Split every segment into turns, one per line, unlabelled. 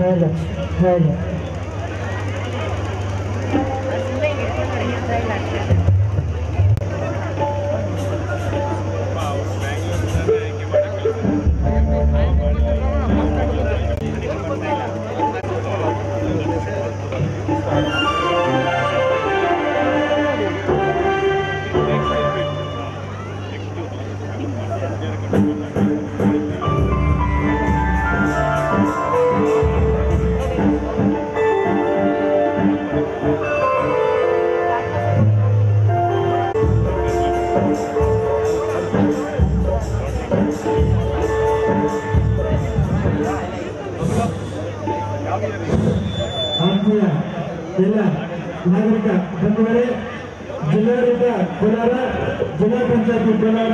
ಹೇಗೆ ಹೇಗೆ ಆತ್ಮೀಯ ಎಲ್ಲ ನಾಗರಿಕ ಬಂಧುಗಳೇ ಜಿಲ್ಲಾಡಳಿತ ಕೋಲಾರ ಜಿಲ್ಲಾ ಪಂಚಾಯತಿ ಕೋಲಾರ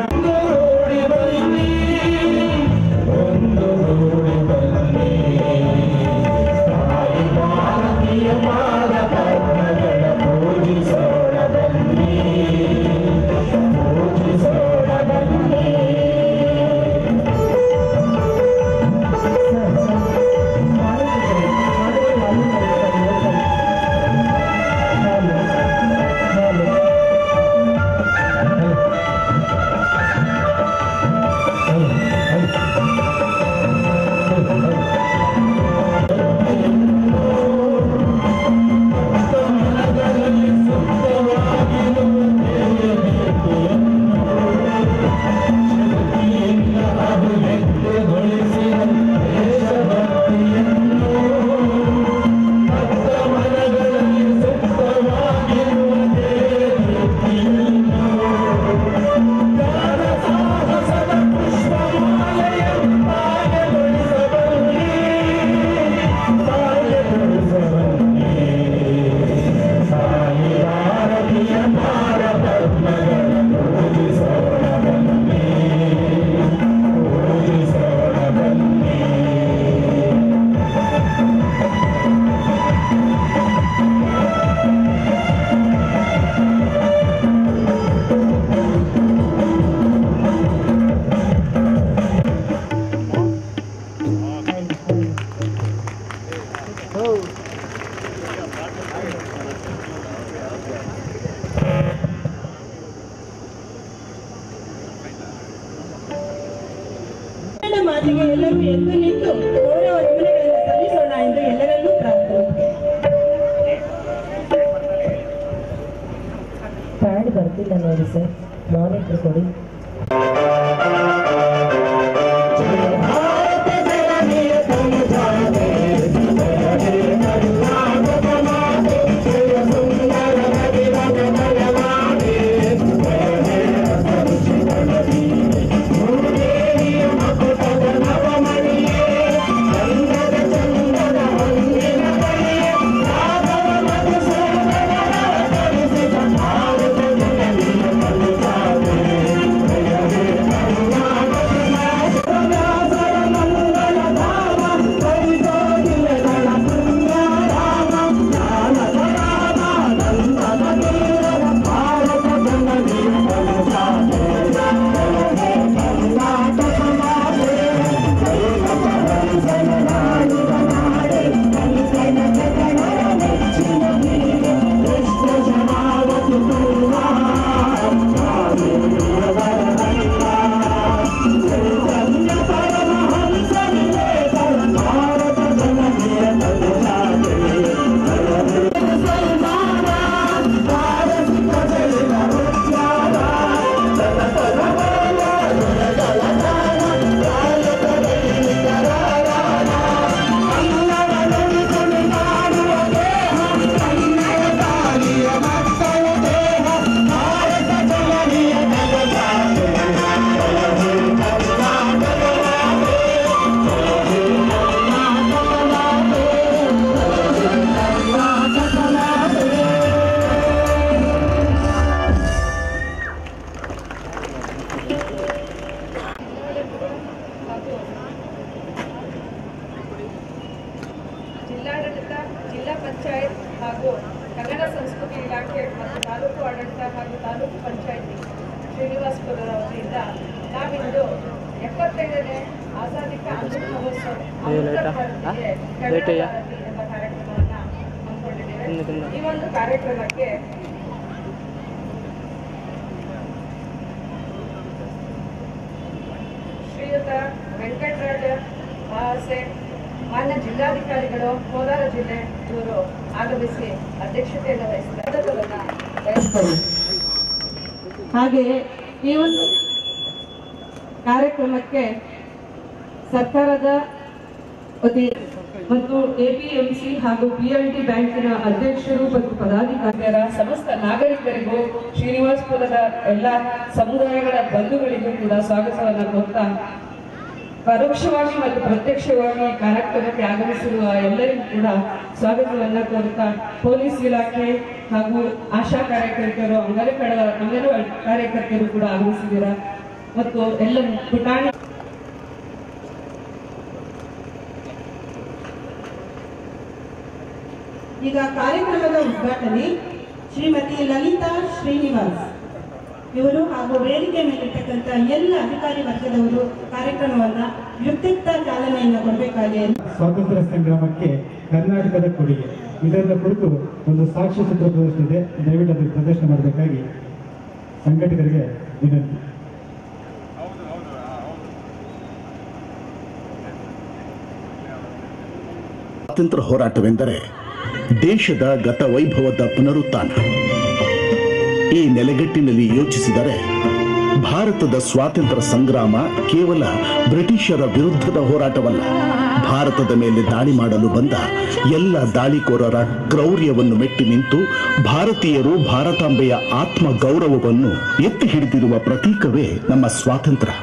ಕನ್ನಡ ಮಾತಿಗೆ ಎಲ್ಲರೂ ಎದ್ದು ನಿಂತು ಗೌರವ ನಮನಗಳನ್ನು ಸಲ್ಲಿಸೋಣ ಎಂದು ಎಲ್ಲರಲ್ಲೂ ಪ್ರಾರ್ಥನೆ
ಪ್ಯಾಡ್ ಬರ್ತಿಲ್ಲ ನೋಡಿ ಸರ್ ಮಾನಿಟ್ರ್ ಕೊಡಿ
ಜಿಲ್ಲಾಡಳಿತ ಜಿಲ್ಲಾ ಪಂಚಾಯತ್ ಹಾಗೂ ಕನ್ನಡ ಸಂಸ್ಕೃತಿ ಇಲಾಖೆ ಮತ್ತು ತಾಲೂಕು ಆಡಳಿತ ಹಾಗೂ ತಾಲೂಕು ಪಂಚಾಯತಿ ಶ್ರೀನಿವಾಸಪುರ ವತಿಯಿಂದ ನಾವಿಂದು ಎಪ್ಪತ್ತೈದನೇ ಆಜಾದಿ ಕಾ ಅಮೃತ ಮಹೋತ್ಸವ
ಏ, ಲೈಟಾ? ಆ? ಲೈಟ್ ಅಯ್ಯ?
ಎಂಬ ಕಾರ್ಯಕ್ರಮವನ್ನ ಹಮ್ಮಿಕೊಂಡಿದ್ದೇವೆ ಈ ಒಂದು ಕಾರ್ಯಕ್ರಮಕ್ಕೆ ಶ್ರೀಯುತ ವೆಂಕಟರಾಜ ಮಹಾಸೆ ಮಾನ್ಯ ಜಿಲ್ಲಾಧಿಕಾರಿಗಳು ಕೋಲಾರ ಜಿಲ್ಲೆ ಇವರು ಆಗಮಿಸಿ ಅಧ್ಯಕ್ಷತೆಯನ್ನು ವಹಿಸಿದ್ದಾರೆ
ಹಾಗೆಯೇ ಈ ಒಂದು ಕಾರ್ಯಕ್ರಮಕ್ಕೆ ಸರ್ಕಾರದ ವತಿ ಮತ್ತು ಎಪಿಎಂಸಿ ಹಾಗೂ ಪಿಎಲ್ಡಿ ಬ್ಯಾಂಕಿನ ಅಧ್ಯಕ್ಷರು ಮತ್ತು ಪದಾಧಿಕಾರಿಯರ ಸಮಸ್ತ ನಾಗರಿಕರಿಗೂ ಶ್ರೀನಿವಾಸಪುರದ ಎಲ್ಲ ಸಮುದಾಯಗಳ ಬಂಧುಗಳಿಗೂ ಕೂಡ ಸ್ವಾಗತವನ್ನು ಕೋರ್ತಾ ಪರೋಕ್ಷವಾಗಿ ಮತ್ತು ಪ್ರತ್ಯಕ್ಷವಾಗಿ ಈ ಕಾರ್ಯಕ್ರಮಕ್ಕೆ ಆಗಮಿಸಿರುವ ಎಲ್ಲರಿಗೂ ಕೂಡ ಸ್ವಾಗತವನ್ನ ಕೋರುತ್ತಾ ಪೊಲೀಸ್ ಇಲಾಖೆ ಹಾಗೂ ಆಶಾ ಕಾರ್ಯಕರ್ತರು ಅಂಗನವಾಡಿ ಅಂಗನವಾಡಿ ಕಾರ್ಯಕರ್ತರು ಕೂಡ ಆಗಮಿಸಿದ್ದೀರಾ ಮತ್ತು ಎಲ್ಲ ಪುಟಾಣಿ ಈಗ ಕಾರ್ಯಕ್ರಮದ ಉದ್ಘಾಟನೆ ಶ್ರೀಮತಿ ಲಲಿತಾ ಶ್ರೀನಿವಾಸ್ ಇವರು ಹಾಗೂ ವೇದಿಕೆ ಮೇಲಿರ್ತಕ್ಕಂಥ ಎಲ್ಲ ಅಧಿಕಾರಿ ವರ್ಗದವರು ಕಾರ್ಯಕ್ರಮವನ್ನ ಯುಕ್ತಿಯುಕ್ತ ಚಾಲನೆಯನ್ನು ಕೊಡಬೇಕಾಗಿ
ಸ್ವಾತಂತ್ರ್ಯ ಸಂಗ್ರಾಮಕ್ಕೆ ಕರ್ನಾಟಕದ ಕೊಡುಗೆ ಇದರ ಕುರಿತು ಒಂದು ಸಾಕ್ಷ್ಯ ಚಿತ್ರ ಪ್ರದರ್ಶನ ಇದೆ ದಯವಿಟ್ಟು ಅದನ್ನು ಪ್ರದರ್ಶನ ಮಾಡಬೇಕಾಗಿ ಸಂಘಟಕರಿಗೆ ವಿನಂತಿ
ಸ್ವಾತಂತ್ರ್ಯ ಹೋರಾಟವೆಂದರೆ ದೇಶದ ಗತ ವೈಭವದ ಪುನರುತ್ಥಾನ ಈ ನೆಲೆಗಟ್ಟಿನಲ್ಲಿ ಯೋಚಿಸಿದರೆ ಭಾರತದ ಸ್ವಾತಂತ್ರ್ಯ ಸಂಗ್ರಾಮ ಕೇವಲ ಬ್ರಿಟಿಷರ ವಿರುದ್ಧದ ಹೋರಾಟವಲ್ಲ ಭಾರತದ ಮೇಲೆ ದಾಳಿ ಮಾಡಲು ಬಂದ ಎಲ್ಲ ದಾಳಿಕೋರರ ಕ್ರೌರ್ಯವನ್ನು ಮೆಟ್ಟಿ ನಿಂತು ಭಾರತೀಯರು ಭಾರತಾಂಬೆಯ ಆತ್ಮ ಗೌರವವನ್ನು ಎತ್ತಿ ಹಿಡಿದಿರುವ ಪ್ರತೀಕವೇ ನಮ್ಮ ಸ್ವಾತಂತ್ರ್ಯ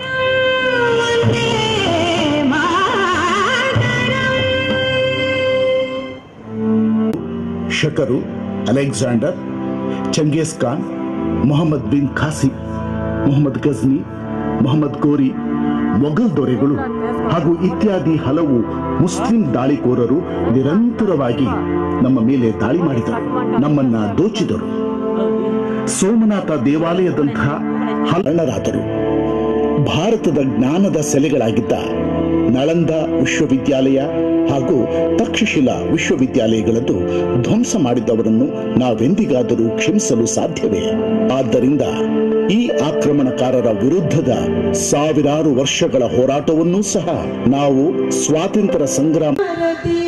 ಶಕರು ಅಲೆಕ್ಸಾಂಡರ್ ಚಂಗೇಸ್ ಖಾನ್ ಮೊಹಮ್ಮದ್ ಬಿನ್ ಖಾಸಿ ಮೊಹಮ್ಮದ್ ಗಜ್ನಿ ಮೊಹಮ್ಮದ್ ಗೋರಿ ಮೊಘಲ್ ದೊರೆಗಳು ಹಾಗೂ ಇತ್ಯಾದಿ ಹಲವು ಮುಸ್ಲಿಂ ದಾಳಿಕೋರರು ನಿರಂತರವಾಗಿ ನಮ್ಮ ಮೇಲೆ ದಾಳಿ ಮಾಡಿದರು ನಮ್ಮನ್ನ ದೋಚಿದರು ಸೋಮನಾಥ ದೇವಾಲಯದಂತಹ ಹಲಣರಾದರು ಭಾರತದ ಜ್ಞಾನದ ಸೆಲೆಗಳಾಗಿದ್ದ ನಳಂದ ವಿಶ್ವವಿದ್ಯಾಲಯ ಹಾಗೂ ತಕ್ಷಶಿಲಾ ವಿಶ್ವವಿದ್ಯಾಲಯಗಳನ್ನು ಧ್ವಂಸ ಮಾಡಿದವರನ್ನು ನಾವೆಂದಿಗಾದರೂ ಕ್ಷಮಿಸಲು ಸಾಧ್ಯವೇ ಆದ್ದರಿಂದ ಈ ಆಕ್ರಮಣಕಾರರ ವಿರುದ್ಧದ ಸಾವಿರಾರು ವರ್ಷಗಳ ಹೋರಾಟವನ್ನೂ ಸಹ ನಾವು ಸ್ವಾತಂತ್ರ್ಯ ಸಂಗ್ರಾಮ
ಭಾರತಿ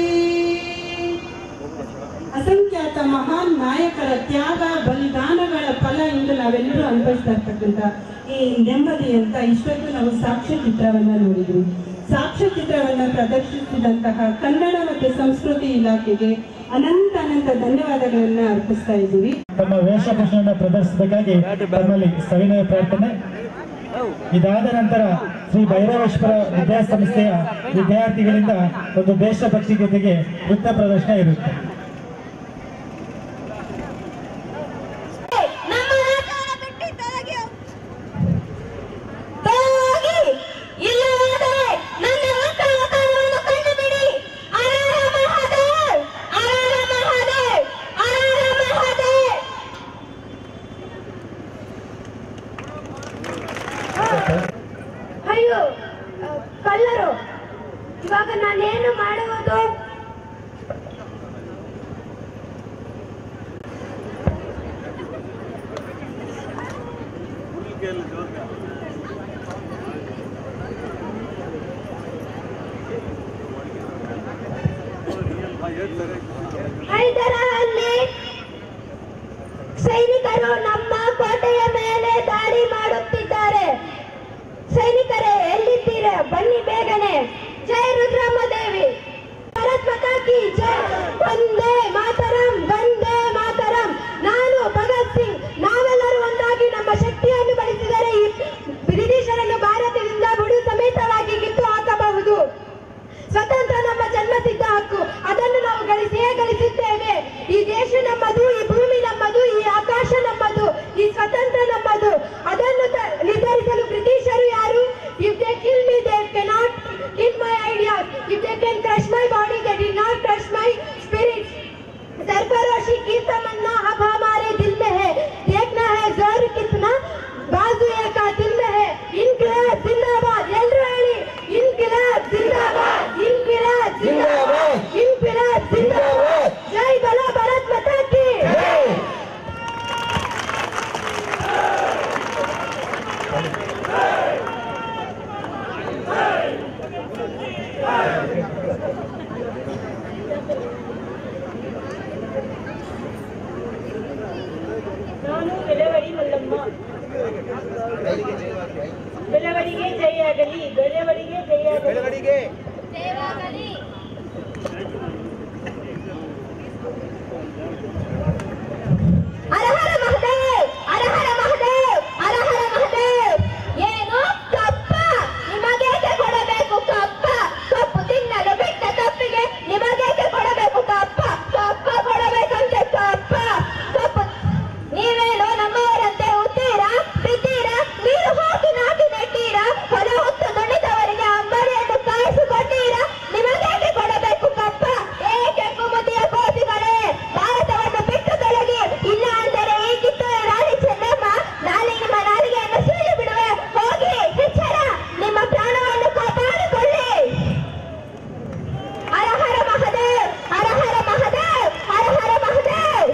ಅಸಂಖ್ಯಾತ ಮಹಾನ್ ನಾಯಕರ ತ್ಯಾಗ ಬಲಿದಾನಗಳ ಫಲ ಇಂದು ನಾವೆಲ್ಲರೂ ಅನುಭವಿಸ್ತಾ ಇರ್ತಕ್ಕಂಥ ಈ ನೆಮ್ಮದಿ ಅಂತ ಇಷ್ಟೊತ್ತು ನಾವು ಸಾಕ್ಷ್ಯ ಚಿತ್ರವನ್ನ ನೋಡಿದ್ವಿ ಸಾಕ್ಷ್ಯ ಚಿತ್ರವನ್ನ ಪ್ರದರ್ಶಿಸಿದಂತಹ ಕನ್ನಡ ಮತ್ತು ಸಂಸ್ಕೃತಿ ಇಲಾಖೆಗೆ ಅನಂತ ಅನಂತ ಧನ್ಯವಾದಗಳನ್ನ ಅರ್ಪಿಸ್ತಾ ಇದ್ದೀವಿ
ತಮ್ಮ ವೇಷಭೂಷಣ ಪ್ರದರ್ಶಿಸಬೇಕಾಗಿ ತಮ್ಮಲ್ಲಿ ಸವಿನಯ ಪ್ರಾರ್ಥನೆ ಇದಾದ ನಂತರ ಶ್ರೀ ಭೈರವೇಶ್ವರ ವಿದ್ಯಾಸಂಸ್ಥೆಯ ವಿದ್ಯಾರ್ಥಿಗಳಿಂದ ಒಂದು ದೇಶಭಕ್ತಿ ಜೊತೆಗೆ ನೃತ್ಯ ಪ್ರದರ್ಶನ ಇರುತ್ತೆ
ನಮ್ಮ ರಾಜ್ಯವನ್ನು ಬಿಟ್ಟು ತೊಲಗಿ ತೊಲಗಿ ಇಲ್ಲವಾದರೆ ನನ್ನ ಮಕ್ಕಳ ಮಕ್ಕಳನ್ನು ಕಂಡು ಬಿಡಿ ಅರರ ಮಹಾದೇವ್ ಅರರ ಮಹಾದೇವ್ ಅರರ ಮಹಾದೇವ್ ಅಯ್ಯೋ ಆ, ಕಳ್ಳರು ಇವಾಗ ನಾನೇನು ಮಾಡುವುದು ಹೈದರಾಬಾದ್ನಲ್ಲಿ ಸೈನಿಕರು ನಮ್ಮ ಕೋಟೆಯ ಮೇಲೆ ದಾಳಿ ಮಾಡುತ್ತಿದ್ದಾರೆ ಸೈನಿಕರೇ ಎಲ್ಲಿದ್ದೀರಾ ಬನ್ನಿ ಬೇಗನೆ ಜೈ ರುದ್ರಮ್ಮ ದೇವಿ ಭಾರತ್ ಮಾತಾ ಕಿ ಜೈ ವಂದೇ ಮಾತರಂ ವಂದೇ ಮಾತರಂ ನಾನು ಭಗತ್ ಸಿಂಗ್ ನಾವೆಲ್ಲರೂ ಒಂದಾಗಿ ನಮ್ಮ ಶಕ್ತಿಯನ್ನು ಬಳಸಿದರೆ ಈ ಬ್ರಿಟಿಷರನ್ನು ಭಾರತದಿಂದ ಬುಡು ಸಮೇತವಾಗಿ ಕಿತ್ತು ಹಾಕಬಹುದು ಸ್ವತಂತ್ರ ನಮ್ಮ ಜನ್ಮಸಿದ್ಧ ಹಕ್ಕು ಅದನ್ನು ನಾವು ಗಳಿಸಿಯೇ ಗಳಿಸುತ್ತೇವೆ ಈ ದೇಶ ನಮ್ಮದು ಈ ಭೂಮಿ ನಮ್ಮದು ಈ ಆಕಾಶ ನಮ್ಮದು ಈ ಸ್ವತಂತ್ರ ನಮ್ಮದು ಅದನ್ನು ತ- ನಿರ್ಧರಿಸಲು ಬ್ರಿಟಿಷರು ಯಾರು if they kill me they cannot kill my ideas if they can crush my body they do not crush my spirit ಬೆಳವಣಿಗೆ ಜೈಯಾಗಲಿ ಬೆಳವಣಿಗೆ ಜೈಯಾಗಲಿ ಹರ ಹರ ಮಹದೇವ್ ಹರ ಹರ ಮಹದೇವ್ ಹರ ಹರ ಮಹದೇವ್ ಏನು ಕಪ್ಪ ನಿಮಗೇಕೆ ಕೊಡಬೇಕು ಕಪ್ಪ ಕಪ್ಪು ತಿನ್ನಲು ಬಿಟ್ಟ ತಪ್ಪಿಗೆ ನಿಮಗೇಕೆ ಕೊಡಬೇಕು ಕಪ್ಪ ಕಪ್ಪ ಕೊಡಬೇಕಂತೆ ಕಪ್ಪ ಕಪ್ಪು ನೀವೇನು ನಮ್ಮವರಂತೆ ಹುತ್ತೀರಾ ಬಿದ್ದೀರಾ ನೀರು ಹಾಕಿ ನಾಟಿ ನೆಟ್ಟೀರಾ ಹೊಲ ಹೊತ್ತು ದುಡಿದವರಿಗೆ ಅಂಬರಿಯನ್ನು ಕಾಯಿಸಿಕೊಟ್ಟೀರಾ ನಿಮಗೇಕೆ ಕೊಡಬೇಕು ಕಪ್ಪ ಏಕೆ ಕುಮುದಿಯ ಕೋತಿಗಳೇ ಭಾರತವನ್ನು ಬಿಟ್ಟು ತೊಲಗಿ ಇಲ್ಲ ಅಂದರೆ ಈ ಕಿತ್ತೂರು ರಾಣಿ ಚೆನ್ನಮ್ಮ ನಾಳೆ ನಿಮ್ಮ ನಾಲಿಗೆಯನ್ನು ಸುಳ್ಳು ಬಿಡುವೆ ಹೋಗಿ ಎಚ್ಚರ ನಿಮ್ಮ ಪ್ರಾಣವನ್ನು ಕಾಪಾಡಿಕೊಳ್ಳಿ ಹರ ಹರ ಮಹದೇವ್ ಹರ ಹರ ಮಹದೇವ್ ಹರ ಹರ ಮಹದೇವ್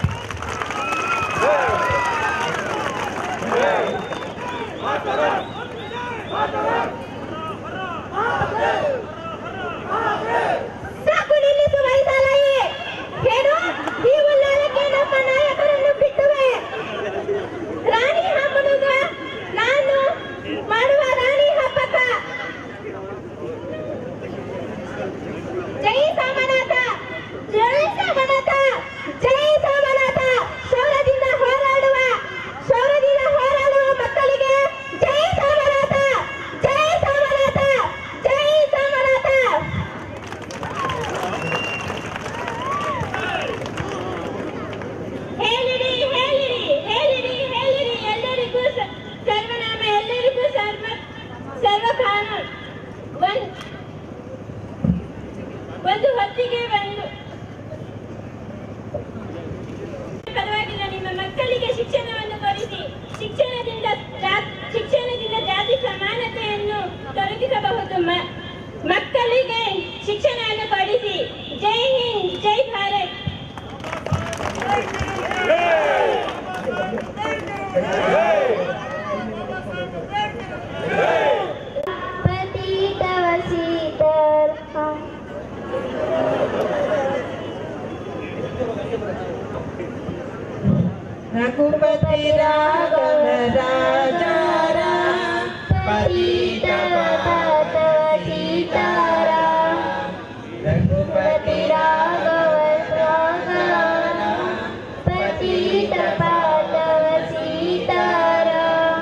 ಸಾಕು ನಿಲ್ಲಿಸು ವೈಸಾಲಯಿ ಏನು ಈ ಉಲ್ಲಾಲಕ್ಕೆ ನಮ್ಮ ನಾಯಕರನ್ನು ಬಿಟ್ಟುವೆ ರಾಣಿ ಹಬ್ಬನುಗ ನಾನು ಮಾಡುವ ರಾಣಿ ಹಬ್ಬಕ ಜೈ ಸಾಮನಾಥ ಜೈ ಸಾಮನಾಥ ಜೈ ಸಾಮನಾಥ ಶೌರ್ಯದಿಂದ ಹೋರಾಡುವ ಶೌರ್ಯದಿಂದ ಹೋರಾಡುವ ಮಕ್ಕಳಿಗೆ ಜೈ ಸಾಮನಾಥ ಜೈ ಸಾಮನಾಥ ಜೈ ಸಾಮನಾಥ ಹೇಳಿರಿ ಹೇಳಿರಿ ಹೇಳಿರಿ ಹೇಳಿರಿ ಎಲ್ಲರಿಗೂ ಸ- ಸರ್ವನಾಮ ಎಲ್ಲರಿಗೂ ಸರ್ವ ಸರ್ವ ಕಾನೂನು ಒಂದ್ ಒಂದು ಹೊತ್ತಿಗೆ ಒಂದು ಪರವಾಗಿಲ್ಲ ನಿಮ್ಮ ಮಕ್ಕಳಿಗೆ ಶಿಕ್ಷಣವನ್ನು ಕೊಡಿಸಿ ಶಿಕ್ಷಣದಿಂದ ಜಾ- ಶಿಕ್ಷಣದಿಂದ ಜಾತಿ ಸಮಾನತೆಯನ್ನು ತೊಲಗಿಸಬಹುದು ಮ- ಮಕ್ಕಳಿಗೆ ಶಿಕ್ಷಣವನ್ನು ಕೊಡಿಸಿ ಜೈ ಹಿಂದ್ ಜೈ ಭಾರತ್ ಪತಿತವಸಿತರ
ರಘುಪತಿ ರಾಘವ ರಾಜ
ರಘುಪತಿ ರಾಘವ ಸ್ವಾಗರ ಪತಿತ ಪಾತವ ಸೀತಾರ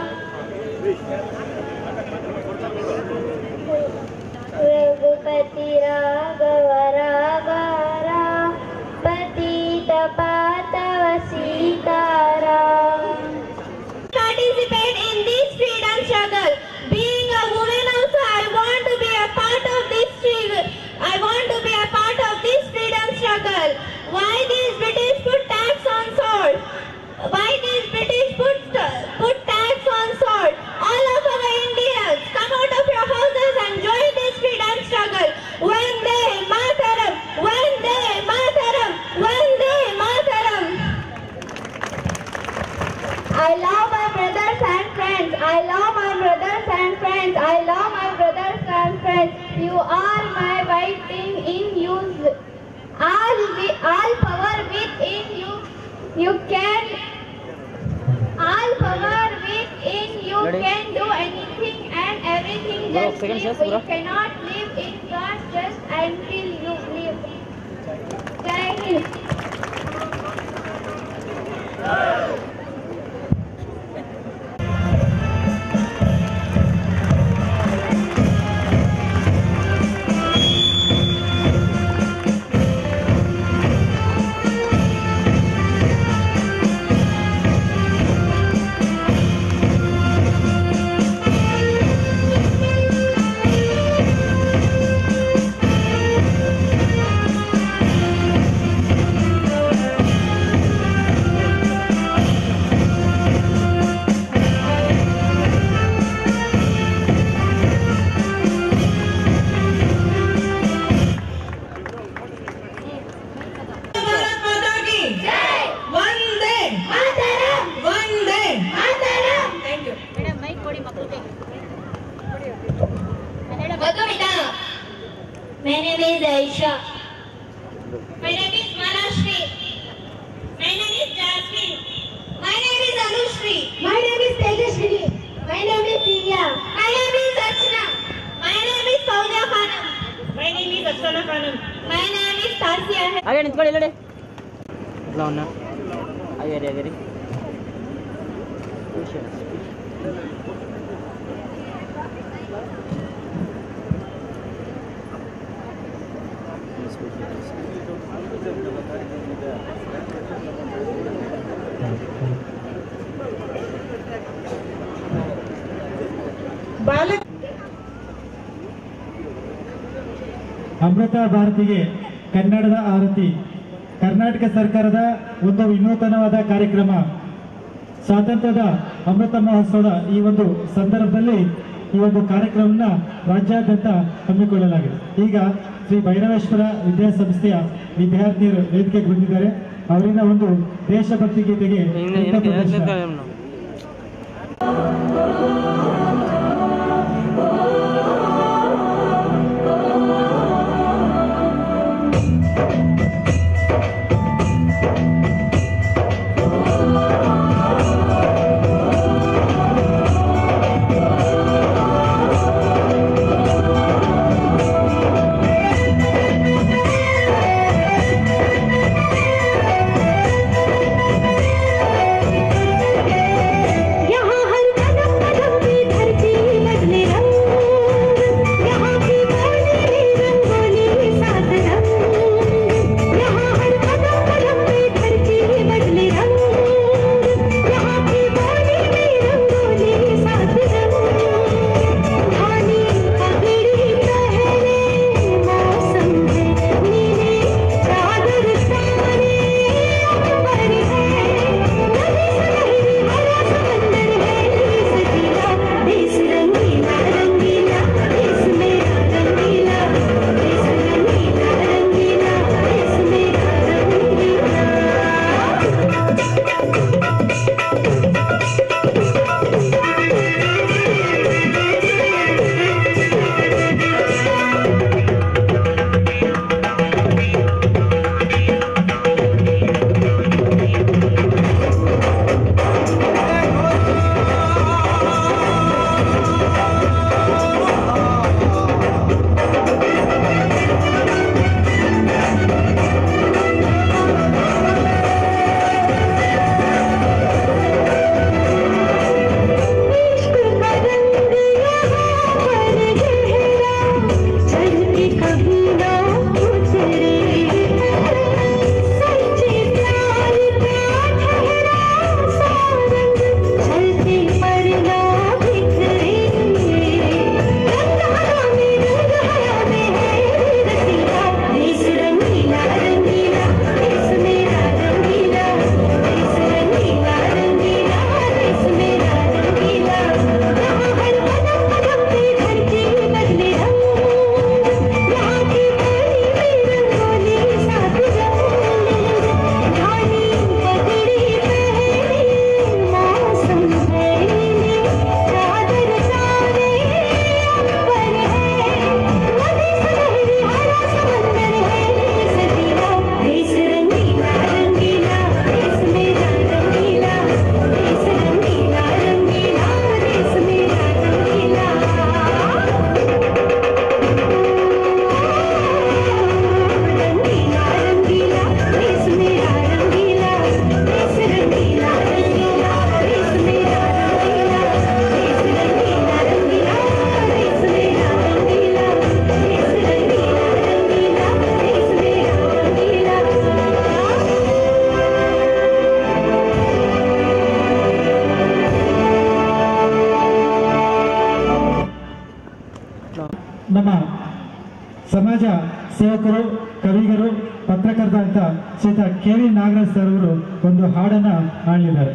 ರಘುಪತಿ ರಾಘವ ರಾಘರ ಪತಿತ ಪಾತವ Sitara participate in this freedom struggle. Being a woman also, I want to be a part of this struggle. I want to be a part of this freedom struggle. Why these British put tax on salt? Why these British put put tax on salt? All of our Indians, come out of your houses and join this freedom struggle. One day, Mataram. One day, Mataram. One day, Mataram. I love my brothers and friends. I love my brothers and friends. I love my brothers and friends. You are my fighting in you. All wi- all power within you. You can. All power within you
Ready?
can do anything and everything.
Bro,
Just
second
live.
chance,
You
bro.
cannot live in God just until you live. Jai Hind.
Bharat ಮಾತಾ ಕಿ ಒಂದೇ
Mataram
Vande
Mataram
thank you
Madhumita. My name is Aisha. My name is Manashri. My name is Jasmine. My name is Anushri. My name is Tejashri.
ಕೂತ್ಕೊಳ್ಳಿ ಇಲ್ಲಡೆ ಇಲ್ಲ ಅವನ್ನ ಆಗೇರಿ ಆಗೇರಿ
ಬಾಲಕ
ಅಮೃತ ಭಾರತಿಗೆ ಕನ್ನಡದ ಆರತಿ ಕರ್ನಾಟಕ ಸರ್ಕಾರದ ಒಂದು ವಿನೂತನವಾದ ಕಾರ್ಯಕ್ರಮ ಸ್ವಾತಂತ್ರ್ಯದ ಅಮೃತ ಮಹೋತ್ಸವದ ಈ ಒಂದು ಸಂದರ್ಭದಲ್ಲಿ ಈ ಒಂದು ಕಾರ್ಯಕ್ರಮವನ್ನ ರಾಜ್ಯಾದ್ಯಂತ ಹಮ್ಮಿಕೊಳ್ಳಲಾಗಿದೆ ಈಗ ಶ್ರೀ ಭೈರವೇಶ್ವರ ವಿದ್ಯಾಸಂಸ್ಥೆಯ ವಿದ್ಯಾರ್ಥಿಯರು ವೇದಿಕೆಗೆ ಬಂದಿದ್ದಾರೆ ಅವರಿಂದ ಒಂದು ದೇಶಭಕ್ತಿ ಗೀತೆಗೆ ನೃತ್ಯ ಪ್ರದರ್ಶನ.
यहाँ हर कदम कदम पे धरती बदले रंग यहाँ की बोली में रंगोली सात रंग यहाँ हर कदम कदम पे धरती बदले रंग यहाँ की बोली में रंगोली सात रंग धानी पगड़ी पहने मौसम है नीले चादर तारे अंबर है नदी सनहरी हरा समंदर है देश गीला देश रंगीला रंगीला देश मेरा रंगीला देश रंगीला रंगीला देश मेरा रंगीला इश्क का रंग यहाँ पर गहरा चल के कभी ना उतरे सच्चे प्यार का ठहरा सा रंग चलते पर ना बिखरे रंग हरा में रंग हरा में है रसीला देश रंगीला रंगीला देश मेरा रंगीला देश रंगीला रंगीला देश मेरा रंगीला यहाँ हर कदम कदम पे धरती बदले रंग यहाँ की बोली में रंगोली साथ रंग धानी पगड़ी पहने मौसम है नीले चादर तारे अंबर है नदी सनहरी हरा समंदर है सजीला देश रंगीला रंगीला देश मेरा रंगीला देश रंगीला रंगीला देश मेरा रंगीला रंगीला रंगीला देश मेरा रंगीला देश रंगीला रंगीला देश मेरा रंगीला देश रंगीला रंगीला देश मेरा रंगीला देश रंगीला रंगीला देश मेरा रंगीला
ನಮ್ಮ ಸಮಾಜ ಸೇವಕರು ಕವಿಗರು ಪತ್ರಕರ್ತ ಅಂತ ಶ್ರೀತ ಕೆ ವಿ ನಾಗರಾಜ್ ಸರ್ ಅವರು ಒಂದು ಹಾಡನ್ನ ಹಾಡಲಿದ್ದಾರೆ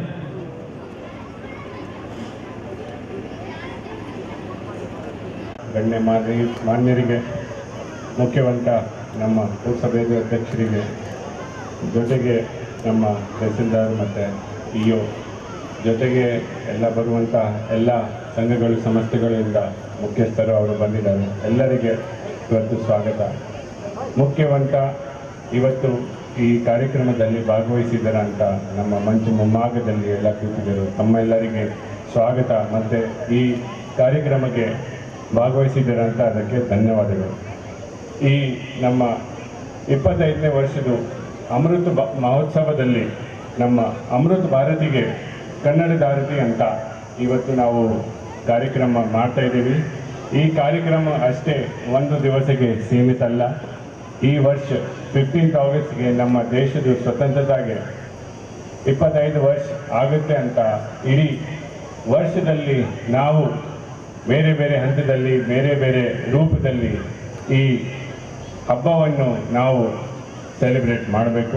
ಗಣ್ಯ ಮಾನ್ಯ ಮಾನ್ಯರಿಗೆ ಮುಖ್ಯವಂತ ನಮ್ಮ ಪುರಸಭೆಯ ಅಧ್ಯಕ್ಷರಿಗೆ ಜೊತೆಗೆ ನಮ್ಮ ತಹಸೀಲ್ದಾರ್ ಮತ್ತು ಇ ಒ ಜೊತೆಗೆ ಎಲ್ಲ ಬರುವಂಥ ಎಲ್ಲ ಸಂಘಗಳು ಸಂಸ್ಥೆಗಳಿಂದ ಮುಖ್ಯಸ್ಥರು ಅವರು ಬಂದಿದ್ದಾರೆ ಎಲ್ಲರಿಗೆ ಇವತ್ತು ಸ್ವಾಗತ ಮುಖ್ಯವಂತ ಇವತ್ತು ಈ ಕಾರ್ಯಕ್ರಮದಲ್ಲಿ ಭಾಗವಹಿಸಿದ್ದಾರೆ ಅಂತ ನಮ್ಮ ಮಂಚು ಮುಂಭಾಗದಲ್ಲಿ ಎಲ್ಲ ಕೂತಿದ್ದರು ತಮ್ಮೆಲ್ಲರಿಗೆ ಸ್ವಾಗತ ಮತ್ತು ಈ ಕಾರ್ಯಕ್ರಮಕ್ಕೆ ಭಾಗವಹಿಸಿದ್ದಾರೆ ಅಂತ ಅದಕ್ಕೆ ಧನ್ಯವಾದಗಳು ಈ ನಮ್ಮ ಇಪ್ಪತ್ತೈದನೇ ವರ್ಷದ ಅಮೃತ ಬ- ಮಹೋತ್ಸವದಲ್ಲಿ ನಮ್ಮ ಅಮೃತ ಭಾರತಿಗೆ ಕನ್ನಡ ಭಾರತಿ ಅಂತ ಇವತ್ತು ನಾವು ಕಾರ್ಯಕ್ರಮ ಮಾಡ್ತಾ ಇದ್ದೀವಿ ಈ ಕಾರ್ಯಕ್ರಮ ಅಷ್ಟೇ ಒಂದು ದಿವಸಕ್ಕೆ ಸೀಮಿತ ಅಲ್ಲ ಈ ವರ್ಷ ಫಿಫ್ಟೀನ್ತ್ ಆಗಸ್ಟ್ಗೆ ನಮ್ಮ ದೇಶದ ಸ್ವತಂತ್ರತೆಗೆ ಇಪ್ಪತ್ತೈದು ವರ್ಷ ಆಗುತ್ತೆ ಅಂತ ಇಡೀ ವರ್ಷದಲ್ಲಿ ನಾವು ಬೇರೆ ಬೇರೆ ಹಂತದಲ್ಲಿ ಬೇರೆ ಬೇರೆ ರೂಪದಲ್ಲಿ ಈ ಹಬ್ಬವನ್ನು ನಾವು ಸೆಲೆಬ್ರೇಟ್ ಮಾಡಬೇಕು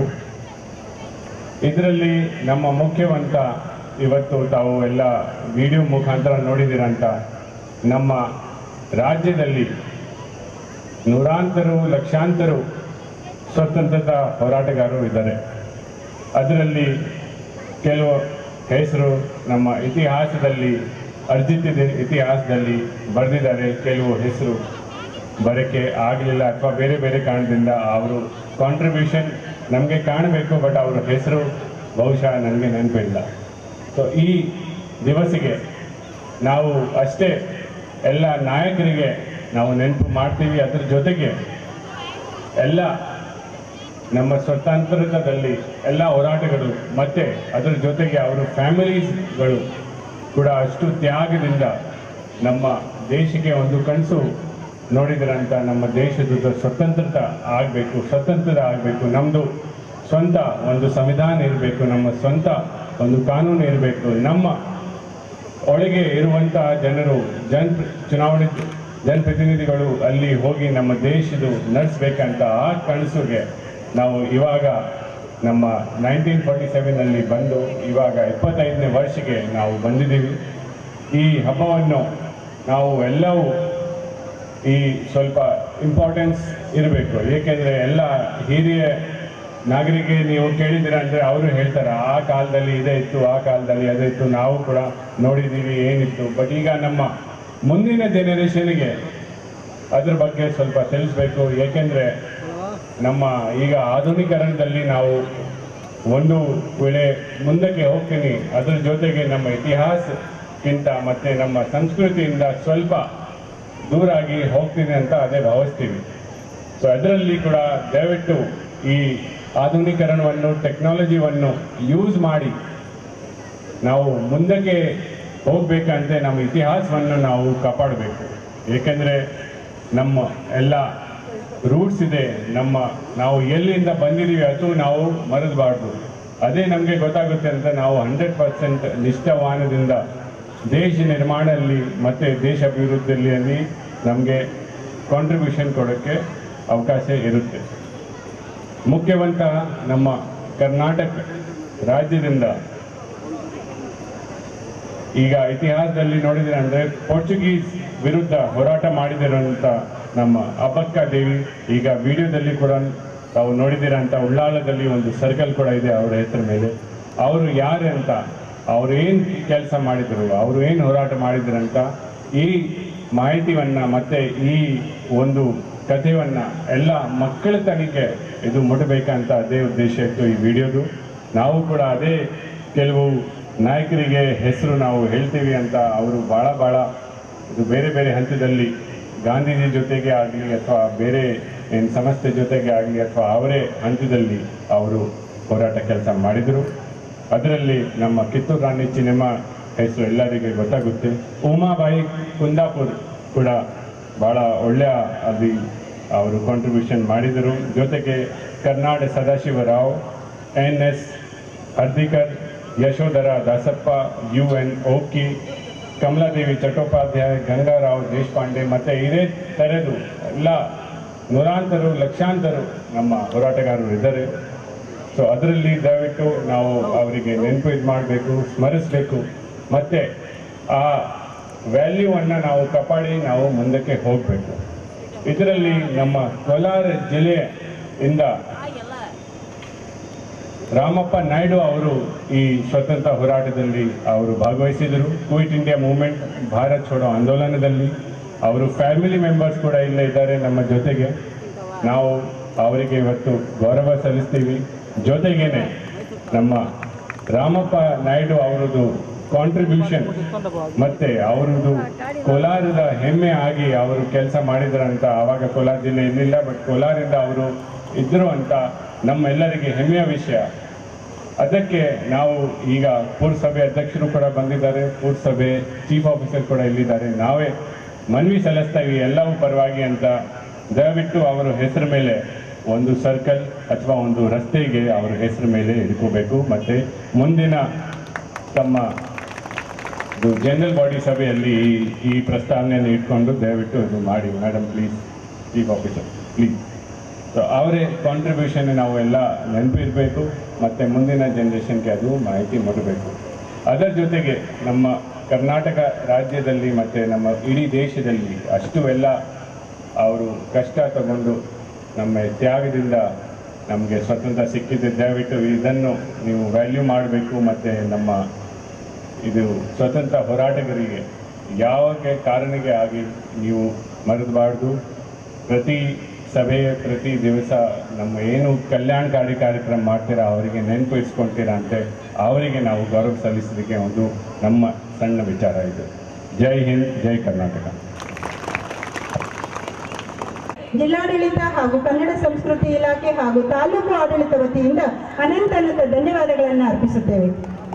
ಇದರಲ್ಲಿ ನಮ್ಮ ಮುಖ್ಯವಂತ ಇವತ್ತು ತಾವು ಎಲ್ಲ ವಿಡಿಯೋ ಮುಖಾಂತರ ನೋಡಿದಿರಂತ ನಮ್ಮ ರಾಜ್ಯದಲ್ಲಿ ನೂರಾಂತರು ಲಕ್ಷಾಂತರು ಸ್ವತಂತ್ರತಾ ಹೋರಾಟಗಾರರು ಇದ್ದಾರೆ ಅದರಲ್ಲಿ ಕೆಲವು ಹೆಸರು ನಮ್ಮ ಇತಿಹಾಸದಲ್ಲಿ ಅರ್ಜಿತ ಇತಿಹಾಸದಲ್ಲಿ ಬರೆದಿದ್ದಾರೆ ಕೆಲವು ಹೆಸರು ಬರೋಕ್ಕೆ ಆಗಲಿಲ್ಲ ಅಥವಾ ಬೇರೆ ಬೇರೆ ಕಾರಣದಿಂದ ಅವರು ಕಾಂಟ್ರಿಬ್ಯೂಷನ್ ನಮಗೆ ಕಾಣಬೇಕು ಬಟ್ ಅವರ ಹೆಸರು ಬಹುಶಃ ನನಗೆ ನೆನಪಿಲ್ಲ ಸೊ ಈ ದಿವಸಿಗೆ ನಾವು ಅಷ್ಟೇ ಎಲ್ಲ ನಾಯಕರಿಗೆ ನಾವು ನೆನಪು ಮಾಡ್ತೀವಿ ಅದ್ರ ಜೊತೆಗೆ ಎಲ್ಲ ನಮ್ಮ ಸ್ವತಂತ್ರದಲ್ಲಿ ಎಲ್ಲ ಹೋರಾಟಗಳು ಮತ್ತೆ ಅದರ ಜೊತೆಗೆ ಅವರ ಫ್ಯಾಮಿಲೀಸ್ಗಳು ಕೂಡ ಅಷ್ಟು ತ್ಯಾಗದಿಂದ ನಮ್ಮ ದೇಶಕ್ಕೆ ಒಂದು ಕನಸು ನೋಡಿದ್ರಂತ ನಮ್ಮ ದೇಶದ ಸ್ವತಂತ್ರತ ಆಗಬೇಕು ಸ್ವತಂತ್ರ ಆಗಬೇಕು ನಮ್ಮದು ಸ್ವಂತ ಒಂದು ಸಂವಿಧಾನ ಇರಬೇಕು ನಮ್ಮ ಸ್ವಂತ ಒಂದು ಕಾನೂನು ಇರಬೇಕು ನಮ್ಮ ಒಳಗೆ ಇರುವಂತಹ ಜನರು ಜನ್ ಚುನಾವಣೆ ಜನಪ್ರತಿನಿಧಿಗಳು ಅಲ್ಲಿ ಹೋಗಿ ನಮ್ಮ ದೇಶದ ನಡೆಸ್ಬೇಕಂತ ಆ ಕನಸುಗೆ ನಾವು ಇವಾಗ ನಮ್ಮ ನೈನ್ಟೀನ್ ಫಾರ್ಟಿ ಸೆವೆನಲ್ಲಿ ಬಂದು ಇವಾಗ ಇಪ್ಪತ್ತೈದನೇ ವರ್ಷಕ್ಕೆ ನಾವು ಬಂದಿದ್ದೀವಿ ಈ ಹಬ್ಬವನ್ನು ನಾವು ಎಲ್ಲವೂ ಈ ಸ್ವಲ್ಪ ಇಂಪಾರ್ಟೆನ್ಸ್ ಇರಬೇಕು ಏಕೆಂದರೆ ಎಲ್ಲ ಹಿರಿಯ ನಾಗರಿಕೆ ನೀವು ಕೇಳಿದ್ದೀರ ಅಂದರೆ ಅವರು ಹೇಳ್ತಾರೆ ಆ ಕಾಲದಲ್ಲಿ ಇದೇ ಇತ್ತು ಆ ಕಾಲದಲ್ಲಿ ಅದೇ ಇತ್ತು ನಾವು ಕೂಡ ನೋಡಿದ್ದೀವಿ ಏನಿತ್ತು ಬಟ್ ಈಗ ನಮ್ಮ ಮುಂದಿನ ಜನರೇಷನ್ಗೆ ಅದ್ರ ಬಗ್ಗೆ ಸ್ವಲ್ಪ ತಿಳಿಸ್ಬೇಕು ಏಕೆಂದರೆ ನಮ್ಮ ಈಗ ಆಧುನೀಕರಣದಲ್ಲಿ ನಾವು ಒಂದು ವೇಳೆ ಮುಂದಕ್ಕೆ ಹೋಗ್ತೀನಿ ಅದ್ರ ಜೊತೆಗೆ ನಮ್ಮ ಇತಿಹಾಸಕ್ಕಿಂತ ಮತ್ತೆ ನಮ್ಮ ಸಂಸ್ಕೃತಿಯಿಂದ ಸ್ವಲ್ಪ ದೂರಾಗಿ ಹೋಗ್ತೀನಿ ಅಂತ ಅದೇ ಭಾವಿಸ್ತೀವಿ ಸೊ ಅದರಲ್ಲಿ ಕೂಡ ದಯವಿಟ್ಟು ಈ ಆಧುನೀಕರಣವನ್ನು ಟೆಕ್ನಾಲಜಿವನ್ನು ಯೂಸ್ ಮಾಡಿ ನಾವು ಮುಂದಕ್ಕೆ ಹೋಗ್ಬೇಕಂತೆ ನಮ್ಮ ಇತಿಹಾಸವನ್ನು ನಾವು ಕಾಪಾಡಬೇಕು ಏಕೆಂದರೆ ನಮ್ಮ ಎಲ್ಲ ರೂಟ್ಸ್ ಇದೆ ನಮ್ಮ ನಾವು ಎಲ್ಲಿಂದ ಬಂದಿದ್ದೀವಿ ಅದು ನಾವು ಮರೆದಬಾರ್ದು ಅದೇ ನಮಗೆ ಗೊತ್ತಾಗುತ್ತೆ ಅಂತ ನಾವು ಹಂಡ್ರೆಡ್ ಪರ್ಸೆಂಟ್ ನಿಷ್ಠಾವಾನದಿಂದ ದೇಶ ನಿರ್ಮಾಣದಲ್ಲಿ ಮತ್ತು ದೇಶ ಅಭಿವೃದ್ಧಿಯಲ್ಲಿ ನಮಗೆ ಕಾಂಟ್ರಿಬ್ಯೂಷನ್ ಕೊಡೋಕ್ಕೆ ಅವಕಾಶ ಇರುತ್ತೆ ಮುಖ್ಯವಂತ ನಮ್ಮ ಕರ್ನಾಟಕ ರಾಜ್ಯದಿಂದ ಈಗ ಇತಿಹಾಸದಲ್ಲಿ ನೋಡಿದ್ರೆ ಅಂದರೆ ಪೋರ್ಚುಗೀಸ್ ವಿರುದ್ಧ ಹೋರಾಟ ಮಾಡಿದಿರೋಂಥ ನಮ್ಮ ಅಬ್ಬಕ್ಕ ದೇವಿ ಈಗ ವಿಡಿಯೋದಲ್ಲಿ ಕೂಡ ತಾವು ನೋಡಿದಿರಂತ ಉಳ್ಳಾಳದಲ್ಲಿ ಒಂದು ಸರ್ಕಲ್ ಕೂಡ ಇದೆ ಅವರ ಹೆಸರ ಮೇಲೆ ಅವರು ಯಾರು ಅಂತ ಅವ್ರು ಏನು ಕೆಲಸ ಮಾಡಿದರು ಅವರು ಏನು ಹೋರಾಟ ಮಾಡಿದ್ರಂತ ಈ ಮಾಹಿತಿವನ್ನ ಮತ್ತೆ ಈ ಒಂದು ಕಥೆಯನ್ನ ಎಲ್ಲ ಮಕ್ಕಳ ತನಿಖೆ ಇದು ಮುಟ್ಟಬೇಕಂತ ಅದೇ ಉದ್ದೇಶ ಇತ್ತು ಈ ವಿಡಿಯೋದು ನಾವು ಕೂಡ ಅದೇ ಕೆಲವು ನಾಯಕರಿಗೆ ಹೆಸರು ನಾವು ಹೇಳ್ತೀವಿ ಅಂತ ಅವರು ಭಾಳ ಭಾಳ ಇದು ಬೇರೆ ಬೇರೆ ಹಂತದಲ್ಲಿ ಗಾಂಧೀಜಿ ಜೊತೆಗೆ ಆಗಲಿ ಅಥವಾ ಬೇರೆ ಏನು ಸಂಸ್ಥೆ ಜೊತೆಗೆ ಆಗಲಿ ಅಥವಾ ಅವರೇ ಹಂತದಲ್ಲಿ ಅವರು ಹೋರಾಟ ಕೆಲಸ ಮಾಡಿದರು ಅದರಲ್ಲಿ ನಮ್ಮ ಕಿತ್ತೂರು ರಾಣಿ ಸಿನಿಮಾ ಹೆಸರು ಎಲ್ಲರಿಗೆ ಗೊತ್ತಾಗುತ್ತೆ ಉಮಾಬಾಯಿ ಕುಂದಾಪುರ್ ಕೂಡ ಭಾಳ ಒಳ್ಳೆಯ ಅಲ್ಲಿ ಅವರು ಕಾಂಟ್ರಿಬ್ಯೂಷನ್ ಮಾಡಿದರು ಜೊತೆಗೆ Karnataka Sadashivrao N S Hardikar Yashodhara Dasappa U N ಓಕಿ ಕಮಲಾದೇವಿ ಚಟ್ಟೋಪಾಧ್ಯಾಯ ಗಂಗಾರಾವ್ ದೇಶಪಾಂಡೆ ಮತ್ತು ಇದೇ ಥರದ್ದು ಎಲ್ಲ ನೂರಾಂತರು ಲಕ್ಷಾಂತರು ನಮ್ಮ ಹೋರಾಟಗಾರರು ಇದ್ದಾರೆ ಸೊ ಅದರಲ್ಲಿ ದಯವಿಟ್ಟು ನಾವು ಅವರಿಗೆ ನೆನಪು ಇದು ಮಾಡಬೇಕು ಸ್ಮರಿಸಬೇಕು ಮತ್ತು ಆ ವ್ಯಾಲ್ಯೂವನ್ನು ನಾವು ಕಾಪಾಡಿ ನಾವು ಮುಂದಕ್ಕೆ ಹೋಗಬೇಕು ಇದರಲ್ಲಿ ನಮ್ಮ ಕೋಲಾರ ಜಿಲ್ಲೆಯಿಂದ ರಾಮಪ್ಪ ನಾಯ್ಡು ಅವರು ಈ ಸ್ವತಂತ್ರ ಹೋರಾಟದಲ್ಲಿ ಅವರು ಭಾಗವಹಿಸಿದರು ಕ್ವಿಟ್ ಇಂಡಿಯಾ ಮೂವ್ಮೆಂಟ್ ಭಾರತ್ छोड़ೋ ಆಂದೋಲನದಲ್ಲಿ ಅವರು ಫ್ಯಾಮಿಲಿ ಮೆಂಬರ್ಸ್ ಕೂಡ ಇಲ್ಲೇ ಇದ್ದಾರೆ ನಮ್ಮ ಜೊತೆಗೆ ನಾವು ಅವರಿಗೆ ಇವತ್ತು ಗೌರವ ಸಲ್ಲಿಸ್ತೀವಿ ಜೊತೆಗೇನೆ ನಮ್ಮ ರಾಮಪ್ಪ ನಾಯ್ಡು ಅವರದ್ದು ಕಾಂಟ್ರಿಬ್ಯೂಷನ್ ಮತ್ತೆ ಅವರದ್ದು ಕೋಲಾರದ ಹೆಮ್ಮೆ ಆಗಿ ಅವರು ಕೆಲಸ ಮಾಡಿದ್ರಂತ ಆವಾಗ ಕೋಲಾರ ಜಿಲ್ಲೆ ಇರಲಿಲ್ಲ ಬಟ್ ಕೋಲಾರಿಂದ ಅವರು ಇದ್ರು ಅಂತ ನಮ್ಮೆಲ್ಲರಿಗೆ ಹೆಮ್ಮೆಯ ವಿಷಯ ಅದಕ್ಕೆ ನಾವು ಈಗ ಪುರಸಭೆ ಅಧ್ಯಕ್ಷರು ಕೂಡ ಬಂದಿದ್ದಾರೆ ಪುರಸಭೆ ಚೀಫ್ ಆಫೀಸರ್ ಕೂಡ ಇಲ್ಲಿದ್ದಾರೆ ನಾವೇ ಮನವಿ ಸಲ್ಲಿಸ್ತಾ ಇವಿ ಎಲ್ಲವೂ ಪರವಾಗಿ ಅಂತ ದಯವಿಟ್ಟು ಅವರ ಹೆಸರ ಮೇಲೆ ಒಂದು ಸರ್ಕಲ್ ಅಥವಾ ಒಂದು ರಸ್ತೆಗೆ ಅವರ ಹೆಸರ ಮೇಲೆ ಇಟ್ಕೋಬೇಕು ಮತ್ತು ಮುಂದಿನ ತಮ್ಮ ಇದು ಜನರಲ್ ಬಾಡಿ ಸಭೆಯಲ್ಲಿ ಈ- ಈ ಪ್ರಸ್ತಾವನೆಯನ್ನು ಇಟ್ಕೊಂಡು ದಯವಿಟ್ಟು ಇದು ಮಾಡಿ madam please chief officer please so ಅವರೇ ಕಾಂಟ್ರಿಬ್ಯೂಷನ್ ನಾವು ಎಲ್ಲ ನೆನಪಿರಬೇಕು ಮತ್ತು ಮುಂದಿನ ಜನ್ರೇಷನ್ಗೆ ಅದು ಮಾಹಿತಿ ಮೂಡಬೇಕು ಅದರ ಜೊತೆಗೆ ನಮ್ಮ ಕರ್ನಾಟಕ ರಾಜ್ಯದಲ್ಲಿ ಮತ್ತು ನಮ್ಮ ಇಡೀ ದೇಶದಲ್ಲಿ ಅಷ್ಟು ಎಲ್ಲ ಅವರು ಕಷ್ಟ ತಗೊಂಡು ನಮ್ಮ ತ್ಯಾಗದಿಂದ ನಮಗೆ ಸ್ವತಂತ್ರ ಸಿಕ್ಕಿದೆ ದಯವಿಟ್ಟು ಇದನ್ನು ನೀವು ವ್ಯಾಲ್ಯೂ ಮಾಡಬೇಕು ಮತ್ತು ನಮ್ಮ ಇದು ಸ್ವತಂತ್ರ ಹೋರಾಟಗಾರರಿಗೆ ಯಾವ ಕಾರಣಕ್ಕೆ ಆಗಿ ನೀವು ಮರೆದಬಾರ್ದು ಪ್ರತಿ ಸಭೆ ಪ್ರತಿ ದಿವಸ ನಮ್ಮ ಏನು ಕಲ್ಯಾಣಕಾರಿ ಕಾರ್ಯಕ್ರಮ ಮಾಡ್ತೀರಾ ಅವರಿಗೆ ನೆನಪು ಇಸ್ಕೊಳ್ತೀರಾ ಅಂತೆ ಅವರಿಗೆ ನಾವು ಗೌರವ ಸಲ್ಲಿಸೋದಕ್ಕೆ ಒಂದು ನಮ್ಮ ಸಣ್ಣ ವಿಚಾರ ಇದು ಜೈ ಹಿಂದ್ ಜೈ ಕರ್ನಾಟಕ
ಜಿಲ್ಲಾಡಳಿತ ಹಾಗೂ ಕನ್ನಡ ಸಂಸ್ಕೃತಿ ಇಲಾಖೆ ಹಾಗೂ ತಾಲೂಕು ಆಡಳಿತ ವತಿಯಿಂದ ಅನಂತ ಅನಂತ ಧನ್ಯವಾದಗಳನ್ನು ಅರ್ಪಿಸುತ್ತೇವೆ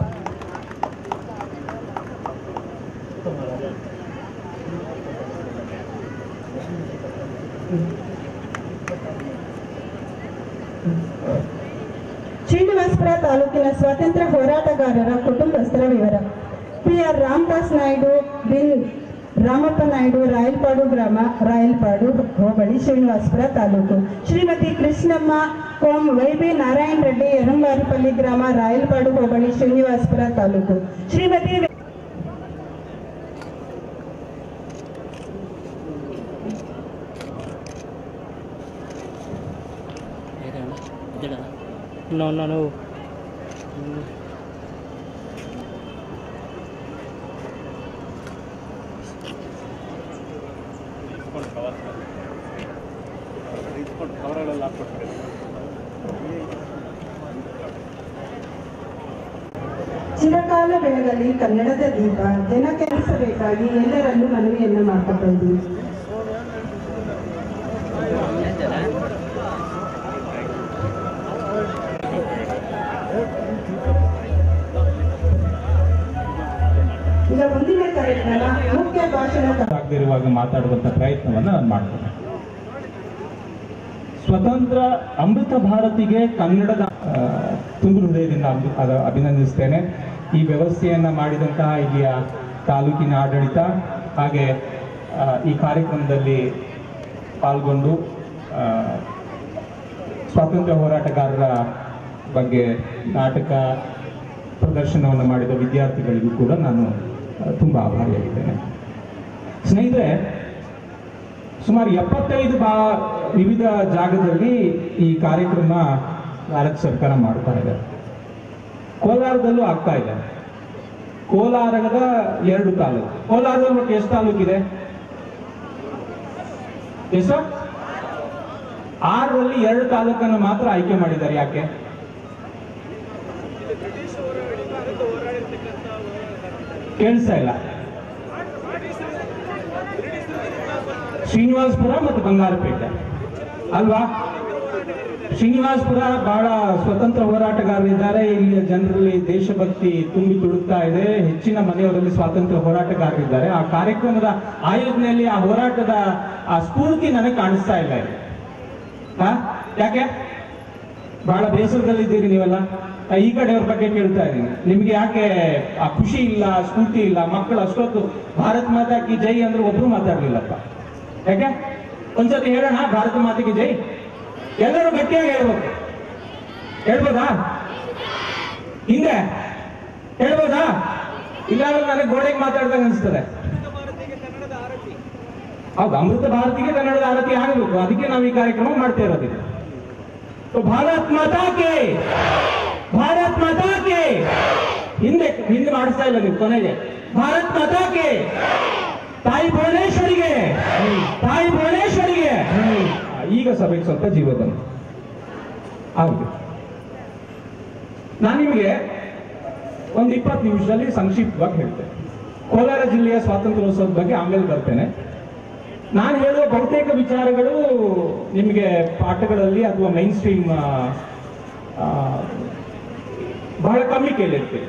ಶ್ರೀನಿವಾಸಪುರ ತಾಲೂಕಿನ ಸ್ವಾತಂತ್ರ್ಯ ಹೋರಾಟಗಾರರ ಕುಟುಂಬಸ್ಥರ ವಿವರ ಪಿ ಆರ್ ರಾಮದಾಸ್ ನಾಯ್ಡು ಬಿನ್ ರಾಮಪ್ಪ ನಾಯ್ಡು ರಾಯಲ್ಪಾಡು ಗ್ರಾಮ ರಾಯಲ್ಪಾಡು ಹೋಬಳಿ ಶ್ರೀನಿವಾಸಪುರ ತಾಲೂಕು ಶ್ರೀಮತಿ ಕೃಷ್ಣಮ್ಮ ಕೋಮ್ ವೈಬಿ ನಾರಾಯಣ ರೆಡ್ಡಿ ಯರಂಬಾರಿಪಲ್ಲಿ ಗ್ರಾಮ ರಾಯಲ್ಪಾಡು ಹೋಬಳಿ ಶ್ರೀನಿವಾಸಪುರ ತಾಲೂಕು ಶ್ರೀಮತಿ
No, no, no.
ಚಿರಕಾಲ ಬೆಳಗಲಿ ಕನ್ನಡದ ದೀಪ ಜನ ಕೆಲಸಬೇಕಾಗಿ ಎಲ್ಲರಲ್ಲೂ ಮನವಿಯನ್ನು ಮಾಡ್ಕೊತಾ ಇದ್ದೀವಿ ಈಗ ಮುಂದಿನ ಕಾರ್ಯಕ್ರಮ ಮುಖ್ಯ ಭಾಷಣ
ಆಗದಿರುವಾಗ ಮಾತಾಡುವಂತ ಪ್ರಯತ್ನವನ್ನ ನಾನು ಮಾಡ್ತೇನೆ ಸ್ವತಂತ್ರ ಅಮೃತ ಭಾರತಿಗೆ ಕನ್ನಡದ ಆ, ತುಂಬು ಹೃದಯದಿಂದ ಅಭಿ- ಅದ- ಅಭಿನಂದಿಸ್ತೇನೆ ಈ ವ್ಯವಸ್ಥೆಯನ್ನ ಮಾಡಿದಂತಹ ಇಲ್ಲಿಯ ತಾಲೂಕಿನ ಆಡಳಿತ ಹಾಗೆ ಆ, ಈ ಕಾರ್ಯಕ್ರಮದಲ್ಲಿ ಪಾಲ್ಗೊಂಡು ಆ, ಸ್ವಾತಂತ್ರ್ಯ ಹೋರಾಟಗಾರರ ಬಗ್ಗೆ ನಾಟಕ ಪ್ರದರ್ಶನವನ್ನು ಮಾಡಿದ ವಿದ್ಯಾರ್ಥಿಗಳಿಗೂ ಕೂಡ ನಾನು ಆ, ತುಂಬ ಆಭಾರಿಯಾಗಿದ್ದೇನೆ ಸ್ನೇಹಿತರೆ ಸುಮಾರು ಎಪ್ಪತ್ತೈದು ಬಾ ವಿವಿಧ ಜಾಗದಲ್ಲಿ ಈ ಕಾರ್ಯಕ್ರಮ ಭಾರತ ಸರ್ಕಾರ ಮಾಡ್ತಾ ಇದೆ ಕೋಲಾರದಲ್ಲೂ ಆಗ್ತಾ ಇದೆ ಕೋಲಾರದ ಎರಡು ತಾಲೂಕು ಕೋಲಾರದಲ್ಲಿ ಒಟ್ಟು ಎಷ್ಟು ತಾಲೂಕಿದೆ ಎಷ್ಟು ಆರರಲ್ಲಿ ಎರಡು ತಾಲೂಕನ್ನು ಮಾತ್ರ ಆಯ್ಕೆ ಮಾಡಿದ್ದಾರೆ ಯಾಕೆ ಕೇಳಿಸ್ತಾ ಇಲ್ಲ ಶ್ರೀನಿವಾಸಪುರ ಮತ್ತು ಬಂಗಾರಪೇಟೆ ಅಲ್ವಾ ಶ್ರೀನಿವಾಸಪುರ ಬಹಳ ಸ್ವತಂತ್ರ ಹೋರಾಟಗಾರರಿದ್ದಾರೆ ಇಲ್ಲಿಯ ಜನರಲ್ಲಿ ದೇಶಭಕ್ತಿ ತುಂಬಿ ತುಳುಕ್ತಾ ಇದೆ ಹೆಚ್ಚಿನ ಮನೆಯವರಲ್ಲಿ ಸ್ವಾತಂತ್ರ್ಯ ಹೋರಾಟಗಾರರಿದ್ದಾರೆ ಆ ಕಾರ್ಯಕ್ರಮದ ಆಯೋಜನೆಯಲ್ಲಿ ಆ ಹೋರಾಟದ ಆ ಸ್ಫೂರ್ತಿ ನನಗೆ ಕಾಣಿಸ್ತಾ ಇಲ್ಲ ಇಲ್ಲಿ ಹಾ ಯಾಕೆ ಬಹಳ ಬೇಸರದಲ್ಲಿದ್ದೀರಿ ನೀವೆಲ್ಲ ಆ, ಈ ಕಡೆಯವ್ರ ಬಗ್ಗೆ ಕೇಳ್ತಾ ಇದ್ದೀನಿ ನಿಮ್ಗೆ ಯಾಕೆ ಆ ಖುಷಿ ಇಲ್ಲ ಸ್ಫೂರ್ತಿ ಇಲ್ಲ ಮಕ್ಕಳು ಅಷ್ಟೊತ್ತು ಭಾರತ್ ಮಾತಾ ಕಿ ಜೈ ಅಂದ್ರೆ ಒಬ್ರು ಮಾತಾಡ್ಲಿಲ್ಲಪ್ಪ ಯಾಕೆ ಒಂದ್ಸತಿ ಹೇಳೋಣ ಭಾರತ ಮಾತೆಗೆ ಜೈ ಎಲ್ಲರೂ ಗಟ್ಟಿಯಾಗಿ ಹೇಳ್ಬೇಕು ಹೇಳ್ಬೋದಾ ಹಿಂದೆ ಹೇಳ್ಬೋದಾ ಇಲ್ಲಾಂದ್ರೆ ನನಗೆ ಗೋಡೆಗೆ ಮಾತಾಡ್ದಂಗೆ ಅನ್ಸ್ತದೆ ಹೌದು ಅಮೃತ ಭಾರತಿಗೆ ಕನ್ನಡದ ಆರತಿ ಆಗಬೇಕು ಅದಕ್ಕೆ ನಾವು ಈ ಕಾರ್ಯಕ್ರಮ ಮಾಡ್ತಾ ಇರೋದಿಲ್ಲ तो ಭಾರತ್ ಮಾತಾ ಕೆ ಭಾರತ್ ಮಾತಾ ಕೆ ಹಿಂದೆ ಹಿಂದೆ ಮಾಡಿಸ್ತಾ ಇಲ್ಲ ನೀವು ಕೊನೆಗೆ ಭಾರತ್ ಮಾತಾ ಕೆ ತಾಯಿ ಭುವನೇಶ್ವರಿಗೆ ತಾಯಿ ಭುವನೇಶ್ವರಿಗೆ ಆ, ಈಗ ಸಭೆಗೆ ಸ್ವಲ್ಪ ಜೀವ ಬಂತು ಹೌದು ನಾನು ನಿಮಗೆ ಒಂದು ಇಪ್ಪತ್ತು ನಿಮಿಷದಲ್ಲಿ ಸಂಕ್ಷಿಪ್ತವಾಗಿ ಹೇಳ್ತೇನೆ ಕೋಲಾರ ಜಿಲ್ಲೆಯ ಸ್ವಾತಂತ್ರ್ಯೋತ್ಸವದ ಬಗ್ಗೆ ಆಮೇಲೆ ಬರ್ತೇನೆ ನಾನು ಹೇಳುವ ಬಹುತೇಕ ವಿಚಾರಗಳು ನಿಮಗೆ ಪಾಠಗಳಲ್ಲಿ ಅಥವಾ ಮೈನ್ ಸ್ಟ್ರೀಮ್ ಆ, ಬಹಳ ಕಮ್ಮಿ ಕೇಳಿರ್ತೀವಿ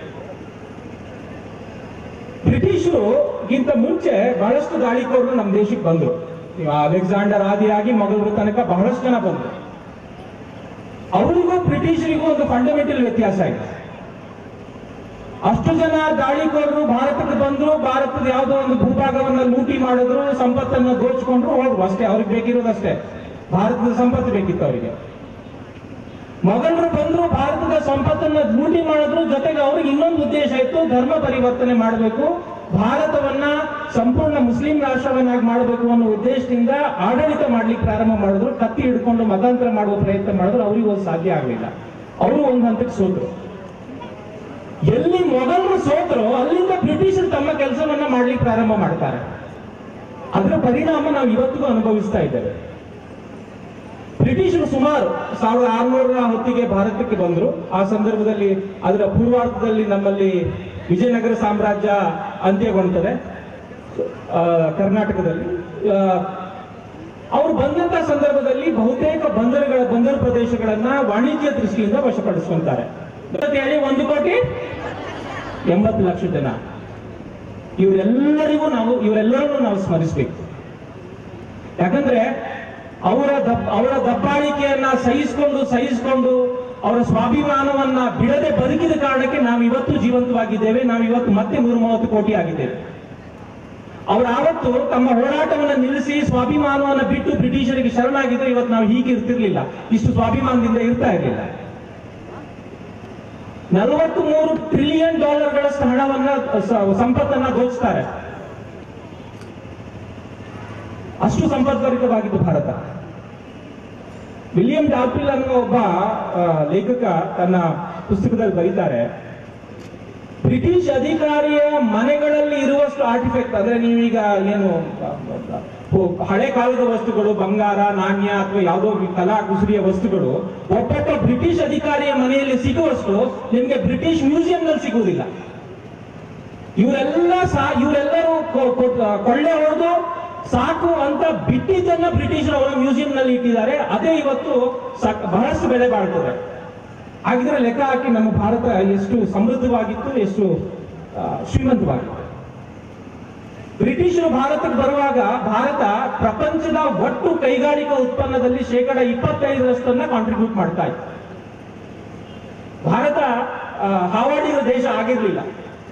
ಬ್ರಿಟಿಷರುಗಿಂತ ಮುಂಚೆ ಬಹಳಷ್ಟು ದಾಳಿಕೋರರು ನಮ್ಮ ದೇಶಕ್ಕೆ ಬಂದರು ನೀವು ಅಲೆಕ್ಸಾಂಡರ್ ಆದಿಯಾಗಿ ಮೊಘಲರ ತನಕ ಬಹಳಷ್ಟು ಜನ ಬಂದರು ಅವರಿಗೂ ಬ್ರಿಟಿಷರಿಗೂ ಒಂದು ಫಂಡಮೆಂಟಲ್ ವ್ಯತ್ಯಾಸ ಇದೆ ಅಷ್ಟು ಜನ ದಾಳಿಕೋರರು ಭಾರತಕ್ಕೆ ಬಂದ್ರು ಭಾರತದ ಯಾವುದೋ ಒಂದು ಭೂಭಾಗವನ್ನ ಲೂಟಿ ಮಾಡಿದ್ರು ಸಂಪತ್ತನ್ನ ದೋಚ್ಕೊಂಡ್ರು ಹೋದ್ರು ಅಷ್ಟೇ ಅವ್ರಿಗೆ ಬೇಕಿರೋದಷ್ಟೇ ಭಾರತದ ಸಂಪತ್ತು ಬೇಕಿತ್ತು ಅವರಿಗೆ ಮೊಘಲರು ಬಂದ್ರು ಭಾರತದ ಸಂಪತ್ತನ್ನ ಲೂಟಿ ಮಾಡಿದ್ರು ಜೊತೆಗೆ ಅವ್ರಿಗೆ ಇನ್ನೊಂದು ಉದ್ದೇಶ ಇತ್ತು ಧರ್ಮ ಪರಿವರ್ತನೆ ಮಾಡಬೇಕು ಭಾರತವನ್ನ ಸಂಪೂರ್ಣ ಮುಸ್ಲಿಂ ರಾಷ್ಟ್ರವನ್ನಾಗಿ ಮಾಡಬೇಕು ಅನ್ನೋ ಉದ್ದೇಶದಿಂದ ಆಡಳಿತ ಮಾಡ್ಲಿಕ್ಕೆ ಪ್ರಾರಂಭ ಮಾಡಿದ್ರು ಕತ್ತಿ ಹಿಡ್ಕೊಂಡು ಮತಾಂತರ ಮಾಡುವ ಪ್ರಯತ್ನ ಮಾಡಿದ್ರು ಅವ್ರಿಗೂ ಅದು ಸಾಧ್ಯ ಆಗಲಿಲ್ಲ ಅವರು ಒಂದು ಹಂತಕ್ಕೆ ಸೋತರು ಎಲ್ಲಿ ಮೊಘಲರು ಸೋತರೋ ಅಲ್ಲಿಂದ ಬ್ರಿಟಿಷರು ತಮ್ಮ ಕೆಲಸವನ್ನ ಮಾಡ್ಲಿಕ್ಕೆ ಪ್ರಾರಂಭ ಮಾಡ್ತಾರೆ ಅದರ ಪರಿಣಾಮ ನಾವು ಇವತ್ತಿಗೂ ಅನುಭವಿಸ್ತಾ ಇದ್ದೇವೆ ಬ್ರಿಟಿಷರು ಸುಮಾರು ಸಾವಿರದ ಆರುನೂರರ ಹೊತ್ತಿಗೆ ಭಾರತಕ್ಕೆ ಬಂದರು ಆ ಸಂದರ್ಭದಲ್ಲಿ ಅದರ ಪೂರ್ವಾರ್ಧದಲ್ಲಿ ನಮ್ಮಲ್ಲಿ ವಿಜಯನಗರ ಸಾಮ್ರಾಜ್ಯ ಅಂತ್ಯಗೊಳ್ತದೆ ಆ, ಕರ್ನಾಟಕದಲ್ಲಿ ಆ, ಅವರು ಬಂದಂತ ಸಂದರ್ಭದಲ್ಲಿ ಬಹುತೇಕ ಬಂದರುಗಳ ಬಂದರು ಪ್ರದೇಶಗಳನ್ನ ವಾಣಿಜ್ಯ ದೃಷ್ಟಿಯಿಂದ ವಶಪಡಿಸ್ಕೊಂತಾರೆ ಅಂತ ಹೇಳಿ ಒಂದು ಕೋಟಿ ಎಂಬತ್ತು ಲಕ್ಷ ಜನ ಇವರೆಲ್ಲರಿಗೂ ನಾವು ಇವರೆಲ್ಲರನ್ನೂ ನಾವು ಸ್ಮರಿಸಬೇಕು ಯಾಕಂದ್ರೆ ಅವರ ದಬ್ ಅವರ ದಬ್ಬಾಳಿಕೆಯನ್ನ ಸಹಿಸಿಕೊಂಡು ಸಹಿಸಿಕೊಂಡು ಅವರ ಸ್ವಾಭಿಮಾನವನ್ನ ಬಿಡದೆ ಬದುಕಿದ ಕಾರಣಕ್ಕೆ ನಾವು ಇವತ್ತು ಜೀವಂತವಾಗಿದ್ದೇವೆ ನಾವು ಇವತ್ತು ಮತ್ತೆ ನೂರ ಮೂವತ್ತು ಕೋಟಿ ಆಗಿದ್ದೇವೆ ಅವರು ಆವತ್ತು ತಮ್ಮ ಹೋರಾಟವನ್ನ ನಿಲ್ಲಿಸಿ ಸ್ವಾಭಿಮಾನವನ್ನ ಬಿಟ್ಟು ಬ್ರಿಟಿಷರಿಗೆ ಶರಣಾಗಿದ್ರೆ ಇವತ್ತು ನಾವು ಹೀಗೆ ಇರ್ತಿರ್ಲಿಲ್ಲ ಇಷ್ಟು ಸ್ವಾಭಿಮಾನದಿಂದ ಇರ್ತಾ ಇರಲಿಲ್ಲ ನಲವತ್ತು ಮೂರು ಟ್ರಿಲಿಯನ್ ಡಾಲರ್ಗಳಷ್ಟು ಹಣವನ್ನ ಸ- ಸಂಪತ್ತನ್ನ ದೋಚ್ತಾರೆ ಅಷ್ಟು ಸಂಪದ್ಭರಿತವಾಗಿದ್ದು ಭಾರತ ವಿಲಿಯಂ ಡಾಲ್ಪಿಲ್ ಅನ್ನೋ ಒಬ್ಬ ಆ, ಲೇಖಕ ತನ್ನ ಪುಸ್ತಕದಲ್ಲಿ ಬರೀತಾರೆ ಬ್ರಿಟಿಷ್ ಅಧಿಕಾರಿಯ ಮನೆಗಳಲ್ಲಿ ಇರುವಷ್ಟು ಆರ್ಟಿಫೆಕ್ಟ್ ಅಂದ್ರೆ ನೀವೀಗ ಏನು ಆ, ಆ, ಹೋ- ಹಳೆ ಕಾಲದ ವಸ್ತುಗಳು ಬಂಗಾರ ನಾಣ್ಯ ಅಥವಾ ಯಾವುದೋ ಕಲಾ ಕುಸುರಿಯ ವಸ್ತುಗಳು ಒಬ್ಬೊಬ್ಬ ಬ್ರಿಟಿಷ್ ಅಧಿಕಾರಿಯ ಮನೆಯಲ್ಲಿ ಸಿಗುವಷ್ಟು ನಿಮ್ಗೆ ಬ್ರಿಟಿಷ್ ಮ್ಯೂಸಿಯಂನಲ್ಲಿ ಸಿಗುವುದಿಲ್ಲ ಇವರೆಲ್ಲ ಸಾ ಇವರೆಲ್ಲರೂ ಕೊ- ಕೊ- ಕೊಳ್ಳೆ ಹೊಡೆದು ಸಾಕು ಅಂತ ಬಿಟ್ಟಿದ್ದನ್ನ ಬ್ರಿಟಿಷರು ಅವರ ಮ್ಯೂಸಿಯಂನಲ್ಲಿ ಇಟ್ಟಿದ್ದಾರೆ ಅದೇ ಇವತ್ತು ಸಾಕ್- ಬಹಳಷ್ಟು ಬೆಲೆ ಬಾಳ್ತದೆ ಹಾಗಿದ್ರೆ ಲೆಕ್ಕ ಹಾಕಿ ನಮ್ಮ ಭಾರತ ಎಷ್ಟು ಸಮೃದ್ಧವಾಗಿತ್ತು ಎಷ್ಟು ಆ, ಶ್ರೀಮಂತವಾಗಿತ್ತು ಬ್ರಿಟಿಷರು ಭಾರತಕ್ಕೆ ಬರುವಾಗ ಭಾರತ ಪ್ರಪಂಚದ ಒಟ್ಟು ಕೈಗಾರಿಕಾ ಉತ್ಪನ್ನದಲ್ಲಿ ಶೇಕಡ ಇಪ್ಪತ್ತೈದರಷ್ಟನ್ನ ಕಾಂಟ್ರಿಬ್ಯೂಟ್ ಮಾಡ್ತಾ ಇತ್ತು ಭಾರತ ಆ, ಹಾವಾಡಿದ ದೇಶ ಆಗಿರ್ಲಿಲ್ಲ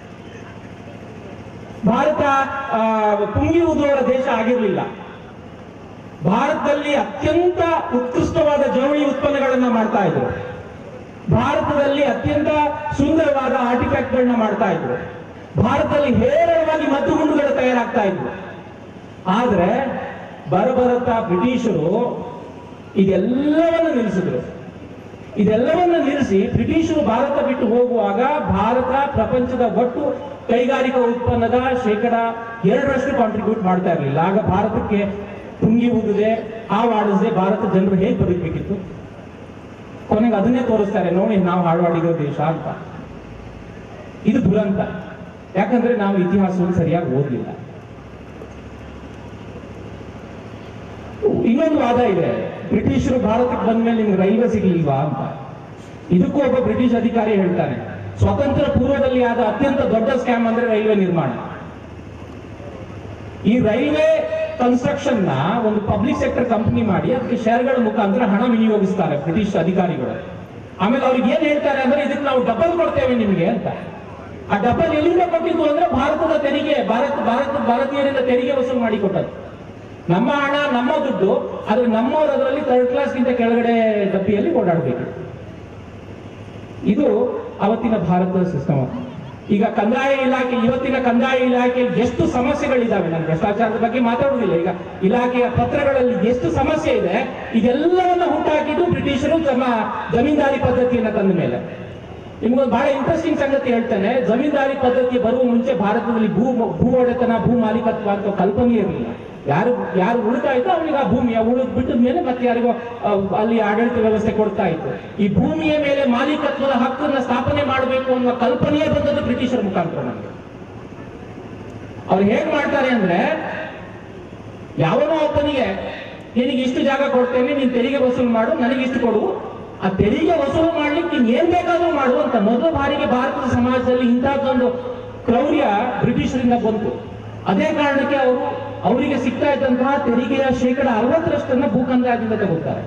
ಭಾರತ ಆ, ಪುಂಗಿ ಊದುವರ ದೇಶ ಆಗಿರಲಿಲ್ಲ ಭಾರತದಲ್ಲಿ ಅತ್ಯಂತ ಉತ್ಕೃಷ್ಟವಾದ ಜವಳಿ ಉತ್ಪನ್ನಗಳನ್ನ ಮಾಡ್ತಾ ಇದ್ರು ಭಾರತದಲ್ಲಿ ಅತ್ಯಂತ ಸುಂದರವಾದ ಆರ್ಟಿಫ್ಯಾಕ್ಟ್ಗಳನ್ನ ಮಾಡ್ತಾ ಇದ್ರು ಭಾರತದಲ್ಲಿ ಹೇರಳವಾಗಿ ಮದ್ದುಗುಂಡುಗಳು ತಯಾರಾಗ್ತಾ ಇದ್ವು ಆದ್ರೆ ಬರಬರುತ್ತಾ ಬ್ರಿಟಿಷರು ಇದೆಲ್ಲವನ್ನು ನಿಲ್ಲಿಸಿದ್ರು ಇದೆಲ್ಲವನ್ನ ನಿಲ್ಲಿಸಿ ಬ್ರಿಟಿಷರು ಭಾರತ ಬಿಟ್ಟು ಹೋಗುವಾಗ ಭಾರತ ಪ್ರಪಂಚದ ಒಟ್ಟು ಕೈಗಾರಿಕಾ ಉತ್ಪನ್ನದ ಶೇಕಡ ಎರಡರಷ್ಟು ಕಾಂಟ್ರಿಬ್ಯೂಟ್ ಮಾಡ್ತಾ ಇರಲಿಲ್ಲ ಆಗ ಭಾರತಕ್ಕೆ ತುಂಗಿ ಊದಿದೆ ಹಾವಾಡಿಸದೆ ಭಾರತ ಜನರು ಹೇಗೆ ಬದುಕಬೇಕಿತ್ತು ಕೊನೆಗೆ ಅದನ್ನೇ ತೋರಿಸ್ತಾರೆ ನೋಡಿ ನಾವು ಹಾಳ್ವಾಡಿರೋ ದೇಶ ಅಂತ ಇದು ದುರಂತ ಯಾಕಂದ್ರೆ ನಾವು ಇತಿಹಾಸವನ್ನು ಸರಿಯಾಗಿ ಓದಲಿಲ್ಲ ಇನ್ನೊಂದು ವಾದ ಇದೆ ಬ್ರಿಟಿಷರು ಭಾರತಕ್ಕೆ ಬಂದ ಮೇಲೆ ನಿಮ್ಗೆ ರೈಲ್ವೆ ಸಿಗ್ಲಿಲ್ವಾ ಅಂತ ಇದಕ್ಕೂ ಒಬ್ಬ ಬ್ರಿಟಿಷ್ ಅಧಿಕಾರಿ ಹೇಳ್ತಾನೆ ಸ್ವತಂತ್ರ ಪೂರ್ವದಲ್ಲಿ ಆದ ಅತ್ಯಂತ ದೊಡ್ಡ ಸ್ಕ್ಯಾಮ್ ಅಂದ್ರೆ ರೈಲ್ವೆ ನಿರ್ಮಾಣ ಈ ರೈಲ್ವೆ ಕನ್ಸ್ಟ್ರಕ್ಷನ್ ನ ಒಂದು ಪಬ್ಲಿಕ್ ಸೆಕ್ಟರ್ ಕಂಪನಿ ಮಾಡಿ ಅದಕ್ಕೆ ಶೇರ್ಗಳ ಮುಖಾಂತರ ಹಣ ವಿನಿಯೋಗಿಸ್ತಾರೆ ಬ್ರಿಟಿಷ್ ಅಧಿಕಾರಿಗಳು ಆಮೇಲೆ ಅವ್ರಿಗೆ ಏನ್ ಹೇಳ್ತಾರೆ ಅಂದ್ರೆ ಇದಕ್ಕೆ ನಾವು ಡಬಲ್ ಕೊಡ್ತೇವೆ ನಿಮಗೆ ಅಂತ ಆ ಡಬಲ್ ಎಲ್ಲಿಂದ ಕೊಟ್ಟಿದ್ದು ಅಂದ್ರೆ ಭಾರತದ ತೆರಿಗೆ ಭಾರತ ಭಾರತ ಭಾರತೀಯರಿಂದ ತೆರಿಗೆ ವಸೂಲು ಮಾಡಿ ಕೊಟ್ಟದ್ದು ನಮ್ಮ ಹಣ ನಮ್ಮ ದುಡ್ಡು ಆದ್ರೆ ನಮ್ಮವ್ರು ಅದರಲ್ಲಿ ಥರ್ಡ್ ಕ್ಲಾಸ್ಗಿಂತ ಕೆಳಗಡೆ ಡಬ್ಬಿಯಲ್ಲಿ ಓಡಾಡಬೇಕು ಇದು ಅವತ್ತಿನ ಭಾರತದ ಸಿಸ್ಟಮ್ ಈಗ ಕಂದಾಯ ಇಲಾಖೆ ಇವತ್ತಿನ ಕಂದಾಯ ಇಲಾಖೆಯಲ್ಲಿ ಎಷ್ಟು ಸಮಸ್ಯೆಗಳಿದ್ದಾವೆ ನಾನು ಭ್ರಷ್ಟಾಚಾರದ ಬಗ್ಗೆ ಮಾತಾಡುವುದಿಲ್ಲ ಈಗ ಇಲಾಖೆಯ ಪತ್ರಗಳಲ್ಲಿ ಎಷ್ಟು ಸಮಸ್ಯೆ ಇದೆ ಇದೆಲ್ಲವನ್ನ ಹುಟ್ಟಾಕಿದ್ದು ಬ್ರಿಟಿಷರು ತಮ್ಮ ಜಮೀನ್ದಾರಿ ಪದ್ಧತಿಯನ್ನ ತಂದ ಮೇಲೆ ನಿಮ್ಗೊಂದು ಬಹಳ ಇಂಟ್ರೆಸ್ಟಿಂಗ್ ಸಂಗತಿ ಹೇಳ್ತೇನೆ ಜಮೀನ್ದಾರಿ ಪದ್ಧತಿ ಬರುವ ಮುಂಚೆ ಭಾರತದಲ್ಲಿ ಭೂ ಭೂ ಒಡೆತನ ಭೂ ಮಾಲೀಕತ್ವ ಅಂತ ಕಲ್ಪನೆ ಇರಲಿಲ್ಲ ಯಾರು ಯಾರು ಉಳಿತಾ ಇತ್ತು ಅವನಿಗೆ ಆ ಭೂಮಿಯ ಉಳಿದ್ ಬಿಟ್ಟದ ಮೇಲೆ ಮತ್ತೆ ಯಾರಿಗೋ ಆ, ಅಲ್ಲಿ ಆಡಳಿತ ವ್ಯವಸ್ಥೆ ಕೊಡ್ತಾ ಇತ್ತು ಈ ಭೂಮಿಯ ಮೇಲೆ ಮಾಲೀಕತ್ವದ ಹಕ್ಕನ್ನ ಸ್ಥಾಪನೆ ಮಾಡಬೇಕು ಅನ್ನೋ ಕಲ್ಪನೆಯೇ ಬಂದದ್ದು ಬ್ರಿಟಿಷರ ಮುಖಾಂತರ ನಮಗೆ ಅವ್ರು ಹೇಗ್ ಮಾಡ್ತಾರೆ ಅಂದ್ರೆ ಯಾವನೋ ಒಬ್ಬನಿಗೆ ನಿನಗೆ ಇಷ್ಟು ಜಾಗ ಕೊಡ್ತೇನೆ ನೀನು ತೆರಿಗೆ ವಸೂಲು ಮಾಡು ನನಗೆ ಇಷ್ಟು ಕೊಡು ಆ ತೆರಿಗೆ ವಸೂಲು ಮಾಡ್ಲಿಕ್ಕೆ ಏನ್ ಬೇಕಾದ್ರೂ ಮಾಡುವಂತ ಮೊದಲ ಬಾರಿಗೆ ಭಾರತದ ಸಮಾಜದಲ್ಲಿ ಇಂಥದ್ದೊಂದು ಕ್ರೌರ್ಯ ಬ್ರಿಟಿಷರಿಂದ ಬಂತು ಅದೇ ಕಾರಣಕ್ಕೆ ಅವರು ಅವರಿಗೆ ಸಿಗ್ತಾ ಇದ್ದಂತಹ ತೆರಿಗೆಯ ಶೇಕಡ ಅರವತ್ತರಷ್ಟನ್ನ ಭೂಕಂದಾಯದಿಂದ ತಗೋತಾರೆ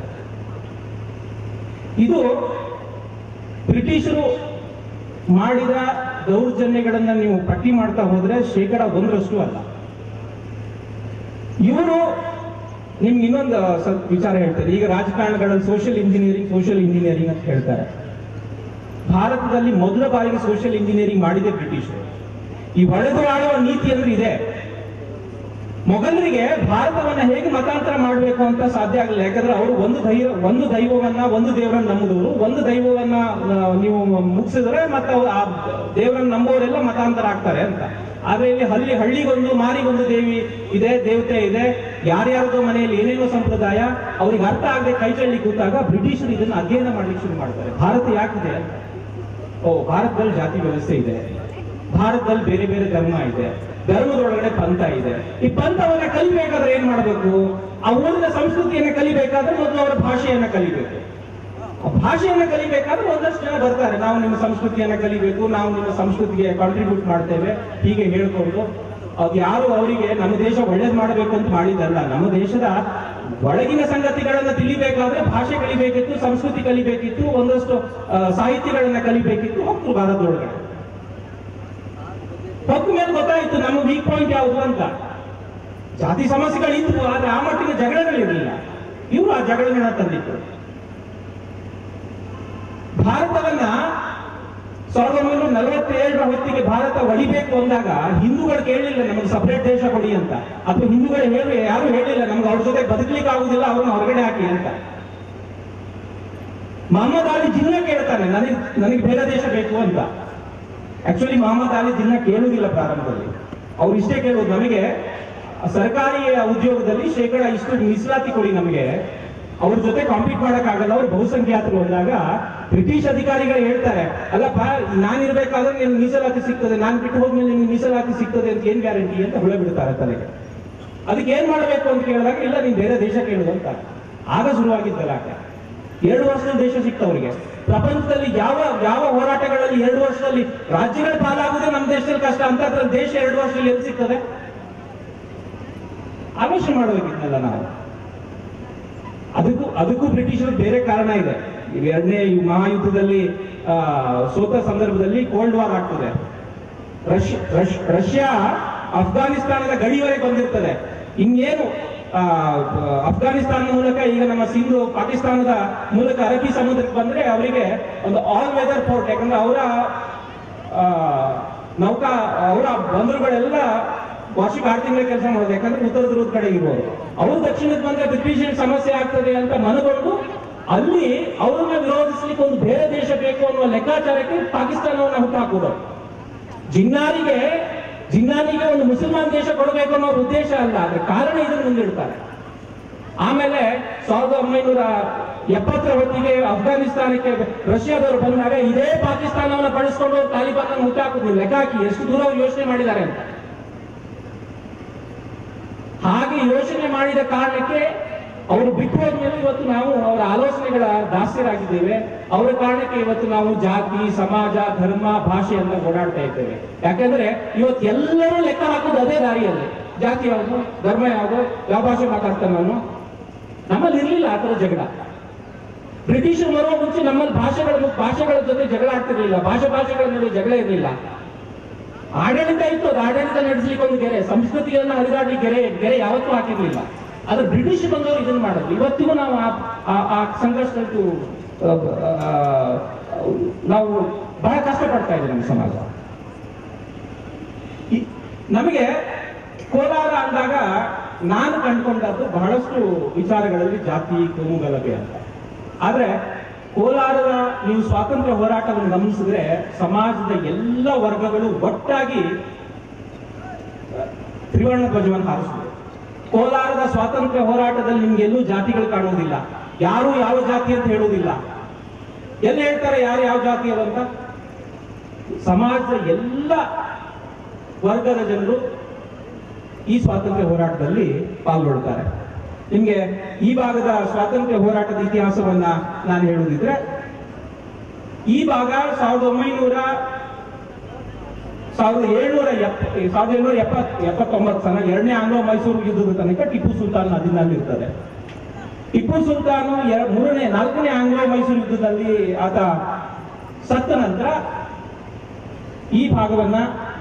ಇದು ಬ್ರಿಟಿಷರು ಮಾಡಿದ ದೌರ್ಜನ್ಯಗಳನ್ನ ನೀವು ಪಟ್ಟಿ ಮಾಡ್ತಾ ಹೋದ್ರೆ ಶೇಕಡ ಒಂದರಷ್ಟು ಅಲ್ಲ ಇವರು ನಿಮ್ಗೆ ಇನ್ನೊಂದು ಸ್ವಲ್ಪ ವಿಚಾರ ಹೇಳ್ತಾರೆ ಈಗ ರಾಜಕಾರಣಗಳಲ್ಲಿ ಸೋಷಿಯಲ್ ಇಂಜಿನಿಯರಿಂಗ್ ಸೋಷಿಯಲ್ ಇಂಜಿನಿಯರಿಂಗ್ ಅಂತ ಹೇಳ್ತಾರೆ ಭಾರತದಲ್ಲಿ ಮೊದಲ ಬಾರಿಗೆ ಸೋಷಿಯಲ್ ಇಂಜಿನಿಯರಿಂಗ್ ಮಾಡಿದೆ ಬ್ರಿಟಿಷರು ಈ ಹೊಡೆದು ಆಳುವ ನೀತಿ ಅಂದ್ರೆ ಇದೆ ಮೊಘಲರಿಗೆ ಭಾರತವನ್ನ ಹೇಗೆ ಮತಾಂತರ ಮಾಡಬೇಕು ಅಂತ ಸಾಧ್ಯ ಆಗಲಿಲ್ಲ ಯಾಕಂದ್ರೆ ಅವರು ಒಂದು ದೈವ ಒಂದು ದೈವವನ್ನ ಒಂದು ದೇವರನ್ನ ನಂಬುದವರು ಒಂದು ದೈವವನ್ನ ಆ, ನೀವು ಮುಗಿಸಿದ್ರೆ ಮತ್ತೆ ಅವ್ರು ಆ ದೇವರನ್ನ ನಂಬುವವರೆಲ್ಲ ಮತಾಂತರ ಆಗ್ತಾರೆ ಅಂತ ಆದ್ರೆ ಇಲ್ಲಿ ಹಳ್ಳಿ ಹಳ್ಳಿಗೊಂದು ಮಾರಿಗೊಂದು ದೇವಿ ಇದೆ ದೇವತೆ ಇದೆ ಯಾರ್ಯಾರದೋ ಮನೆಯಲ್ಲಿ ಏನೇನೋ ಸಂಪ್ರದಾಯ ಅವ್ರಿಗೆ ಅರ್ಥ ಆಗದೆ ಕೈ ಚೆಲ್ಲಿ ಕೂತಾಗ ಬ್ರಿಟಿಷರು ಇದನ್ನ ಅಧ್ಯಯನ ಮಾಡ್ಲಿಕ್ಕೆ ಶುರು ಮಾಡ್ತಾರೆ ಭಾರತ ಯಾಕಿದೆ ಓ ಭಾರತದಲ್ಲಿ ಜಾತಿ ವ್ಯವಸ್ಥೆ ಇದೆ ಭಾರತದಲ್ಲಿ ಬೇರೆ ಬೇರೆ ಧರ್ಮ ಇದೆ ಧರ್ಮದೊಳಗಡೆ ಪಂಥ ಇದೆ ಈ ಪಂಥವನ್ನ ಕಲಿಬೇಕಾದ್ರೆ ಏನ್ ಮಾಡಬೇಕು ಆ ಊರಿನ ಸಂಸ್ಕೃತಿಯನ್ನ ಕಲಿಬೇಕಾದ್ರೆ ಮೊದಲು ಅವರ ಭಾಷೆಯನ್ನ ಕಲಿಬೇಕು ಆ ಭಾಷೆಯನ್ನ ಕಲಿಬೇಕಾದ್ರೆ ಒಂದಷ್ಟು ಜನ ಬರ್ತಾರೆ ನಾವು ನಿಮ್ಮ ಸಂಸ್ಕೃತಿಯನ್ನ ಕಲಿಬೇಕು ನಾವು ನಿಮ್ಮ ಸಂಸ್ಕೃತಿಗೆ ಕಾಂಟ್ರಿಬ್ಯೂಟ್ ಮಾಡ್ತೇವೆ ಹೀಗೆ ಹೇಳ್ಕೊಂಡು ಅದು ಯಾರು ಅವರಿಗೆ ನಮ್ಮ ದೇಶ ಒಳ್ಳೇದು ಮಾಡಬೇಕು ಅಂತ ಮಾಡಿದಲ್ಲ ನಮ್ಮ ದೇಶದ ಒಳಗಿನ ಸಂಗತಿಗಳನ್ನ ತಿಳಿಬೇಕಾದ್ರೆ ಭಾಷೆ ಕಲಿಬೇಕಿತ್ತು ಸಂಸ್ಕೃತಿ ಕಲಿಬೇಕಿತ್ತು ಒಂದಷ್ಟು ಆ, ಸಾಹಿತ್ಯಗಳನ್ನ ಕಲಿಬೇಕಿತ್ತು ಹೋಗ್ತು ಭಾರತದೊಳಗಡೆ ಹೊಕ್ಕ ಮೇಲೆ ಗೊತ್ತಾಯ್ತು ನಮ್ಮ ವೀಕ್ ಪಾಯಿಂಟ್ ಯಾವುದು ಅಂತ ಜಾತಿ ಸಮಸ್ಯೆಗಳಿದ್ವು ಆದ್ರೆ ಆ ಮಟ್ಟಿನ ಜಗಳಗಳಿರಲಿಲ್ಲ ಇವರು ಆ ಜಗಳಗಳನ್ನ ತಂದಿತ್ತು ಭಾರತವನ್ನ ಸಾವಿರದ ಒಂಬೈನೂರ ನಲವತ್ತೇಳರ ಹೊತ್ತಿಗೆ ಭಾರತ ಒಡಿಬೇಕು ಅಂದಾಗ ಹಿಂದೂಗಳು ಕೇಳಲಿಲ್ಲ ನಮಗೆ ಸಪರೇಟ್ ದೇಶ ಕೊಡಿ ಅಂತ ಅಥವಾ ಹಿಂದೂಗಳು ಹೇಳಿ ಯಾರು ಹೇಳಿಲ್ಲ ನಮ್ಗೆ ಅವ್ರ ಜೊತೆ ಬದುಕಲಿಕ್ಕೆ ಆಗುದಿಲ್ಲ ಅವ್ರನ್ನ ಹೊರಗಡೆ ಹಾಕಿ ಅಂತ ಮೊಹಮ್ಮದ್ ಅಲಿ ಜಿನ್ನ ಕೇಳ್ತಾನೆ ನನಗೆ ನನಗೆ ಬೇರೆ ದೇಶ ಬೇಕು ಅಂತ ಆಕ್ಚುಲಿ ಮೊಹಮ್ಮದ್ ಅಲಿ ಜಿನ್ನ ಕೇಳುವುದಿಲ್ಲ ಪ್ರಾರಂಭದಲ್ಲಿ ಅವ್ರು ಇಷ್ಟೇ ಕೇಳುವುದು ನಮಗೆ ಸರ್ಕಾರಿ ಉದ್ಯೋಗದಲ್ಲಿ ಶೇಕಡ ಇಷ್ಟು ಮೀಸಲಾತಿ ಕೊಡಿ ನಮಗೆ ಅವ್ರ ಜೊತೆ ಕಾಂಪೀಟ್ ಮಾಡಕ್ಕಾಗಲ್ಲ ಅವ್ರು ಬಹುಸಂಖ್ಯಾತರು ಅಂದಾಗ ಬ್ರಿಟಿಷ್ ಅಧಿಕಾರಿಗಳು ಹೇಳ್ತಾರೆ ಅಲ್ಲಪ್ಪ ನಾನಿರ್ಬೇಕಾದ್ರೆ ನಿನ್ ಮೀಸಲಾತಿ ಸಿಗ್ತದೆ ನಾನ್ ಬಿಟ್ಟು ಹೋದ್ಮೇಲೆ ನಿಮ್ಗೆ ಮೀಸಲಾತಿ ಸಿಗ್ತದೆ ಅಂತ ಏನ್ ಗ್ಯಾರಂಟಿ ಅಂತ ಹುಳ ಬಿಡ್ತಾರೆ ತಲೆಗೆ ಅದಕ್ಕೆ ಏನ್ ಮಾಡಬೇಕು ಅಂತ ಕೇಳಿದಾಗ ಇಲ್ಲ ನೀನ್ ಬೇರೆ ದೇಶ ಕೇಳುದು ಅಂತ ಆಗ ಶುರುವಾಗಿದ್ದ ಗಲಾಟೆ ಎರಡು ವರ್ಷದಲ್ಲಿ ದೇಶ ಸಿಕ್ತವರಿಗೆ ಪ್ರಪಂಚದಲ್ಲಿ ಯಾವ ಯಾವ ಹೋರಾಟಗಳಲ್ಲಿ ಎರಡು ವರ್ಷದಲ್ಲಿ ರಾಜ್ಯಗಳ ಪಾಲಾಗುವುದೇ ನಮ್ಮ ದೇಶದಲ್ಲಿ ಕಷ್ಟ ಅಂತ ಅದ್ರಲ್ಲಿ ದೇಶ ಎರಡು ವರ್ಷದಲ್ಲಿ ಎಲ್ಲಿ ಸಿಗ್ತದೆ ಆಲೋಚನೆ ಮಾಡಬೇಕಿದ್ನಲ್ಲ ನಾವು ಅದಕ್ಕೂ ಅದಕ್ಕೂ ಬ್ರಿಟಿಷರು ಬೇರೆ ಕಾರಣ ಇದೆ ಈ ಎರಡನೇ ಈ ಮಹಾಯುದ್ಧದಲ್ಲಿ ಆ, ಸೋತ ಸಂದರ್ಭದಲ್ಲಿ ಕೋಲ್ಡ್ ವಾರ್ ಆಗ್ತದೆ ರಷ್ಯಾ ರಶ್- ರಷ್ಯಾ ಅಫ್ಘಾನಿಸ್ತಾನದ ಗಡಿವರೆಗೆ ಬಂದಿರ್ತದೆ ಇನ್ನೇನು ಆ, ಅಫ್ಘಾನಿಸ್ತಾನದ ಮೂಲಕ ಈಗ ನಮ್ಮ ಸಿಂಧು ಪಾಕಿಸ್ತಾನದ ಮೂಲಕ ಅರಬ್ಬಿ ಸಮುದ್ರಕ್ಕೆ ಬಂದ್ರೆ ಅವರಿಗೆ ಒಂದು ಆಲ್ ವೆದರ್ ಪೋರ್ಟ್ ಯಾಕಂದ್ರೆ ಅವರ ನೌಕಾ ಅವರ ಬಂದರುಗಳೆಲ್ಲ ವಾರ್ಷಿಕ ಆರು ತಿಂಗಳ ಕೆಲಸ ಮಾಡೋದು ಯಾಕಂದ್ರೆ ಉತ್ತರ ಧ್ರುವದ ಕಡೆ ಇರುವವರು ಅವರು ದಕ್ಷಿಣಕ್ಕೆ ಬಂದ್ರೆ ಬ್ರಿಟಿಷ್ ಸಮಸ್ಯೆ ಆಗ್ತದೆ ಅಂತ ಮನಗೊಂಡು ಅಲ್ಲಿ ಅವರನ್ನ ವಿರೋಧಿಸಲಿಕ್ಕೆ ಒಂದು ಬೇರೆ ದೇಶ ಬೇಕು ಅನ್ನುವ ಲೆಕ್ಕಾಚಾರಕ್ಕೆ ಪಾಕಿಸ್ತಾನವನ್ನು ಹುಟ್ಟಾಕುವುದು ಜಿನ್ನಾರಿಗೆ ಜಿನ್ನಾನಿಗೆ ಒಂದು ಮುಸಲ್ಮಾನ್ ದೇಶ ಕೊಡಬೇಕು ಅನ್ನೋ ಉದ್ದೇಶ ಅಲ್ಲ ಅದ್ರ ಕಾರಣ ಇದನ್ನು ಮುಂದಿಡ್ತಾರೆ ಆಮೇಲೆ ಸಾವಿರದ ಒಂಬೈನೂರ ಎಪ್ಪತ್ತರ ಹೊತ್ತಿಗೆ ಅಫ್ಘಾನಿಸ್ತಾನಕ್ಕೆ ರಷ್ಯಾದವರು ಬಂದಾಗ ಇದೇ ಪಾಕಿಸ್ತಾನವನ್ನು ಬಳಸ್ಕೊಂಡು ತಾಲಿಬಾನ್ ಅನ್ನು ಹುಟ್ಟಾಕುದು ಲೆಕ್ಕ ಹಾಕಿ ಎಷ್ಟು ದೂರ ಅವ್ರು ಯೋಚನೆ ಮಾಡಿದ್ದಾರೆ ಅಂತ ಹಾಗೆ ಯೋಚನೆ ಮಾಡಿದ ಕಾರಣಕ್ಕೆ ಅವರು ಬಿಟ್ಟು ಹೋದ್ಮೇಲೆ ಇವತ್ತು ನಾವು ಅವರ ಆಲೋಚನೆಗಳ ದಾಸ್ಯರಾಗಿದ್ದೇವೆ ಅವರ ಕಾರಣಕ್ಕೆ ಇವತ್ತು ನಾವು ಜಾತಿ ಸಮಾಜ ಧರ್ಮ ಭಾಷೆ ಅಂತ ಓಡಾಡ್ತಾ ಇದ್ದೇವೆ ಯಾಕಂದ್ರೆ ಇವತ್ತು ಎಲ್ಲರೂ ಲೆಕ್ಕ ಹಾಕೋದು ಅದೇ ದಾರಿಯಲ್ಲಿ ಜಾತಿ ಯಾವುದು ಧರ್ಮ ಯಾವುದು ಯಾವ ಭಾಷೆ ಮಾತಾಡ್ತಾನೆ ನಾನು ನಮ್ಮಲ್ಲಿ ಇರ್ಲಿಲ್ಲ ಆ ಥರ ಜಗಳ ಬ್ರಿಟಿಷರು ಬರುವ ಮುಂಚೆ ನಮ್ಮಲ್ಲಿ ಭಾಷೆಗಳ ಭಾಷೆಗಳ ಜೊತೆ ಜಗಳ ಆಗ್ತಿರ್ಲಿಲ್ಲ ಭಾಷೆ ಭಾಷೆಗಳ ನಡುವೆ ಜಗಳ ಇರಲಿಲ್ಲ ಆಡಳಿತ ಇತ್ತು ಅದು ಆಡಳಿತ ನಡೆಸಲಿಕ್ಕೆ ಒಂದು ಗೆರೆ ಸಂಸ್ಕೃತಿಯನ್ನ ಹರಿದಾಡ್ಲಿಕ್ಕೆ ಗೆರೆ ಗೆರೆ ಯಾವತ್ತೂ ಹಾಕಿರ್ಲಿಲ್ಲ ಆದ್ರೆ ಬ್ರಿಟಿಷ್ ಬಂದವರು ಇದನ್ನ ಮಾಡಿದ್ರು ಇವತ್ತಿಗೂ ನಾವು ಆ- ಆ- ಆ ಸಂಘರ್ಷದ್ದು ಆ, ಆ, ನಾವು ಬಹಳ ಕಷ್ಟಪಡ್ತಾ ಇದ್ದೀವಿ ನಮ್ಮ ಸಮಾಜ ಈ- ನಮಗೆ ಕೋಲಾರ ಅಂದಾಗ ನಾನು ಕಂಡುಕೊಂಡದ್ದು ಬಹಳಷ್ಟು ವಿಚಾರಗಳಲ್ಲಿ ಜಾತಿ ಕೋಮು ಗಲಭೆ ಅಂತ ಆದ್ರೆ ಕೋಲಾರದ ನೀವು ಸ್ವಾತಂತ್ರ್ಯ ಹೋರಾಟವನ್ನು ಗಮನಿಸಿದ್ರೆ ಸಮಾಜದ ಎಲ್ಲ ವರ್ಗಗಳು ಒಟ್ಟಾಗಿ ತ್ರಿವರ್ಣ ಧ್ವಜವನ್ನು ಹಾರಿಸಿದ್ರು ಕೋಲಾರದ ಸ್ವಾತಂತ್ರ್ಯ ಹೋರಾಟದಲ್ಲಿ ನಿಮ್ಗೆ ಎಲ್ಲೂ ಜಾತಿಗಳು ಕಾಣುವುದಿಲ್ಲ ಯಾರು ಯಾವ ಜಾತಿ ಅಂತ ಹೇಳುವುದಿಲ್ಲ ಎಲ್ಲಿ ಹೇಳ್ತಾರೆ ಯಾರು ಯಾವ ಜಾತಿ ಅಂತ ಸಮಾಜದ ಎಲ್ಲ ವರ್ಗದ ಜನರು ಈ ಸ್ವಾತಂತ್ರ್ಯ ಹೋರಾಟದಲ್ಲಿ ಪಾಲ್ಗೊಳ್ತಾರೆ ನಿಮ್ಗೆ ಈ ಭಾಗದ ಸ್ವಾತಂತ್ರ್ಯ ಹೋರಾಟದ ಇತಿಹಾಸವನ್ನ ನಾನು ಹೇಳುದಿದ್ರೆ ಈ ಭಾಗ ಸಾವಿರದ ಒಂಬೈನೂರ ಸಾವಿರದ ಏಳ್ನೂರ ಎಪ್ಪ ಸಾವಿರದ ಏಳ್ನೂರ ಎಪ್ಪತ್ ಎಪ್ಪತ್ತೊಂಬತ್ತು ಸನ ಎರಡನೇ ಆಂಗ್ಲೋ ಮೈಸೂರು ಯುದ್ಧದ ತನಕ ಟಿಪ್ಪು ಸುಲ್ತಾನ್ ಅಧೀನಲ್ಲಿ ಇರ್ತದೆ ಟಿಪ್ಪು ಸುಲ್ತಾನು ಎರ- ಮೂರನೇ ನಾಲ್ಕನೇ ಆಂಗ್ಲೋ ಮೈಸೂರು ಯುದ್ಧದಲ್ಲಿ ಆತ ಸತ್ತ ನಂತರ ಈ ಭಾಗವನ್ನ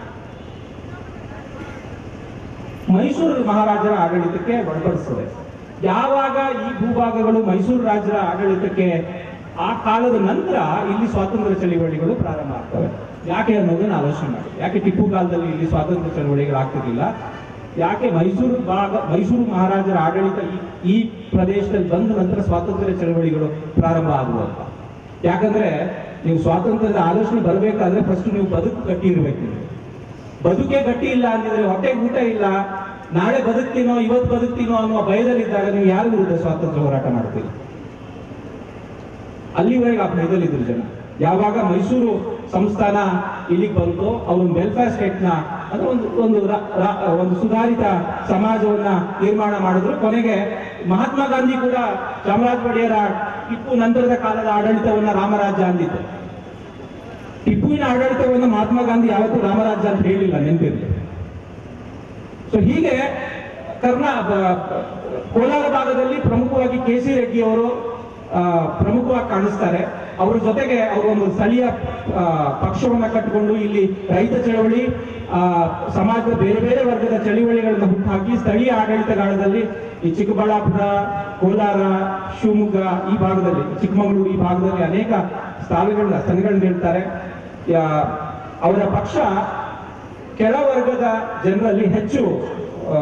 ಮೈಸೂರು ಮಹಾರಾಜರ ಆಡಳಿತಕ್ಕೆ ಒಳಪಡಿಸ್ತದೆ ಯಾವಾಗ ಈ ಭೂಭಾಗಗಳು ಮೈಸೂರು ರಾಜರ ಆಡಳಿತಕ್ಕೆ ಆ ಕಾಲದ ನಂತರ ಇಲ್ಲಿ ಸ್ವಾತಂತ್ರ್ಯ ಚಳವಳಿಗಳು ಪ್ರಾರಂಭ ಆಗ್ತವೆ ಯಾಕೆ ಅನ್ನೋದನ್ನ ಆಲೋಚನೆ ಮಾಡಿ ಯಾಕೆ ಟಿಪ್ಪು ಕಾಲದಲ್ಲಿ ಇಲ್ಲಿ ಸ್ವಾತಂತ್ರ್ಯ ಚಳವಳಿಗಳು ಆಗ್ತಿರ್ಲಿಲ್ಲ ಯಾಕೆ ಮೈಸೂರು ಭಾಗ ಮೈಸೂರು ಮಹಾರಾಜರ ಆಡಳಿತ ಈ- ಈ ಪ್ರದೇಶದಲ್ಲಿ ಬಂದ ನಂತರ ಸ್ವಾತಂತ್ರ್ಯ ಚಳವಳಿಗಳು ಪ್ರಾರಂಭ ಆದವು ಅಂತ ಯಾಕಂದ್ರೆ ನೀವು ಸ್ವಾತಂತ್ರ್ಯದ ಆಲೋಚನೆ ಬರಬೇಕಾದ್ರೆ ಫಸ್ಟ್ ನೀವು ಬದುಕು ಗಟ್ಟಿ ಇರ್ಬೇಕು ನೀವು ಬದುಕೆ ಗಟ್ಟಿ ಇಲ್ಲ ಅಂದಿದ್ರೆ ಹೊಟ್ಟೆಗೆ ಊಟ ಇಲ್ಲ ನಾಳೆ ಬದುಕ್ತೀನೋ ಇವತ್ತು ಬದುಕ್ತೀನೋ ಅನ್ನುವ ಭಯದಲ್ಲಿದ್ದಾಗ ನೀವು ಯಾರ ವಿರುದ್ಧ ಸ್ವಾತಂತ್ರ್ಯ ಹೋರಾಟ ಮಾಡ್ತೀರಿ ಅಲ್ಲಿವರೆಗೆ ಆ ಭಯದಲ್ಲಿದ್ರು ಜನ ಯಾವಾಗ ಮೈಸೂರು ಸಂಸ್ಥಾನ ಇಲ್ಲಿಗೆ ಬಂತು ಅವರು ವೆಲ್ಫೇರ್ ಸ್ಟೇಟ್ ನ ಅಂದ್ರೆ ಒಂದು ಒಂದು ರಾ- ರಾ- ಒಂದು ಸುಧಾರಿತ ಸಮಾಜವನ್ನ ನಿರ್ಮಾಣ ಮಾಡಿದ್ರು ಕೊನೆಗೆ ಮಹಾತ್ಮ ಗಾಂಧಿ ಕೂಡ ಚಾಮರಾಜ ಒಡೆಯರ ಟಿಪ್ಪು ನಂತರದ ಕಾಲದ ಆಡಳಿತವನ್ನ ರಾಮರಾಜ್ಯ ಅಂದಿತ್ತು ಟಿಪ್ಪುವಿನ ಆಡಳಿತವನ್ನು ಮಹಾತ್ಮ ಗಾಂಧಿ ಯಾವತ್ತೂ ರಾಮರಾಜ್ಯ ಅಂತ ಹೇಳಿಲ್ಲ ನೆನಪಿರಲಿ ಸೊ ಹೀಗೆ ಕರ್ನಾ ಬ- ಕೋಲಾರ ಭಾಗದಲ್ಲಿ ಪ್ರಮುಖವಾಗಿ ಕೆ ಸಿ ರೆಡ್ಡಿ ಅವರು ಆ, ಪ್ರಮುಖವಾಗಿ ಕಾಣಿಸ್ತಾರೆ ಅವ್ರ ಜೊತೆಗೆ ಅವರು ಒಂದು ಸ್ಥಳೀಯ ಆ, ಪಕ್ಷವನ್ನ ಕಟ್ಟಿಕೊಂಡು ಇಲ್ಲಿ ರೈತ ಚಳವಳಿ ಆ, ಸಮಾಜದ ಬೇರೆ ಬೇರೆ ವರ್ಗದ ಚಳವಳಿಗಳನ್ನ ಹುಟ್ಟುಹಾಕಿ ಸ್ಥಳೀಯ ಆಡಳಿತಗಾಳದಲ್ಲಿ ಈ ಚಿಕ್ಕಬಳ್ಳಾಪುರ ಕೋಲಾರ ಶಿವಮೊಗ್ಗ ಈ ಭಾಗದಲ್ಲಿ ಚಿಕ್ಕಮಗಳೂರು ಈ ಭಾಗದಲ್ಲಿ ಅನೇಕ ಸ್ಥಾನಗಳನ್ನ ಸ್ಥಾನಗಳನ್ನ ಹೇಳ್ತಾರೆ ಯಾ- ಅವರ ಪಕ್ಷ ಕೆಳವರ್ಗದ ಜನರಲ್ಲಿ ಹೆಚ್ಚು ಆ,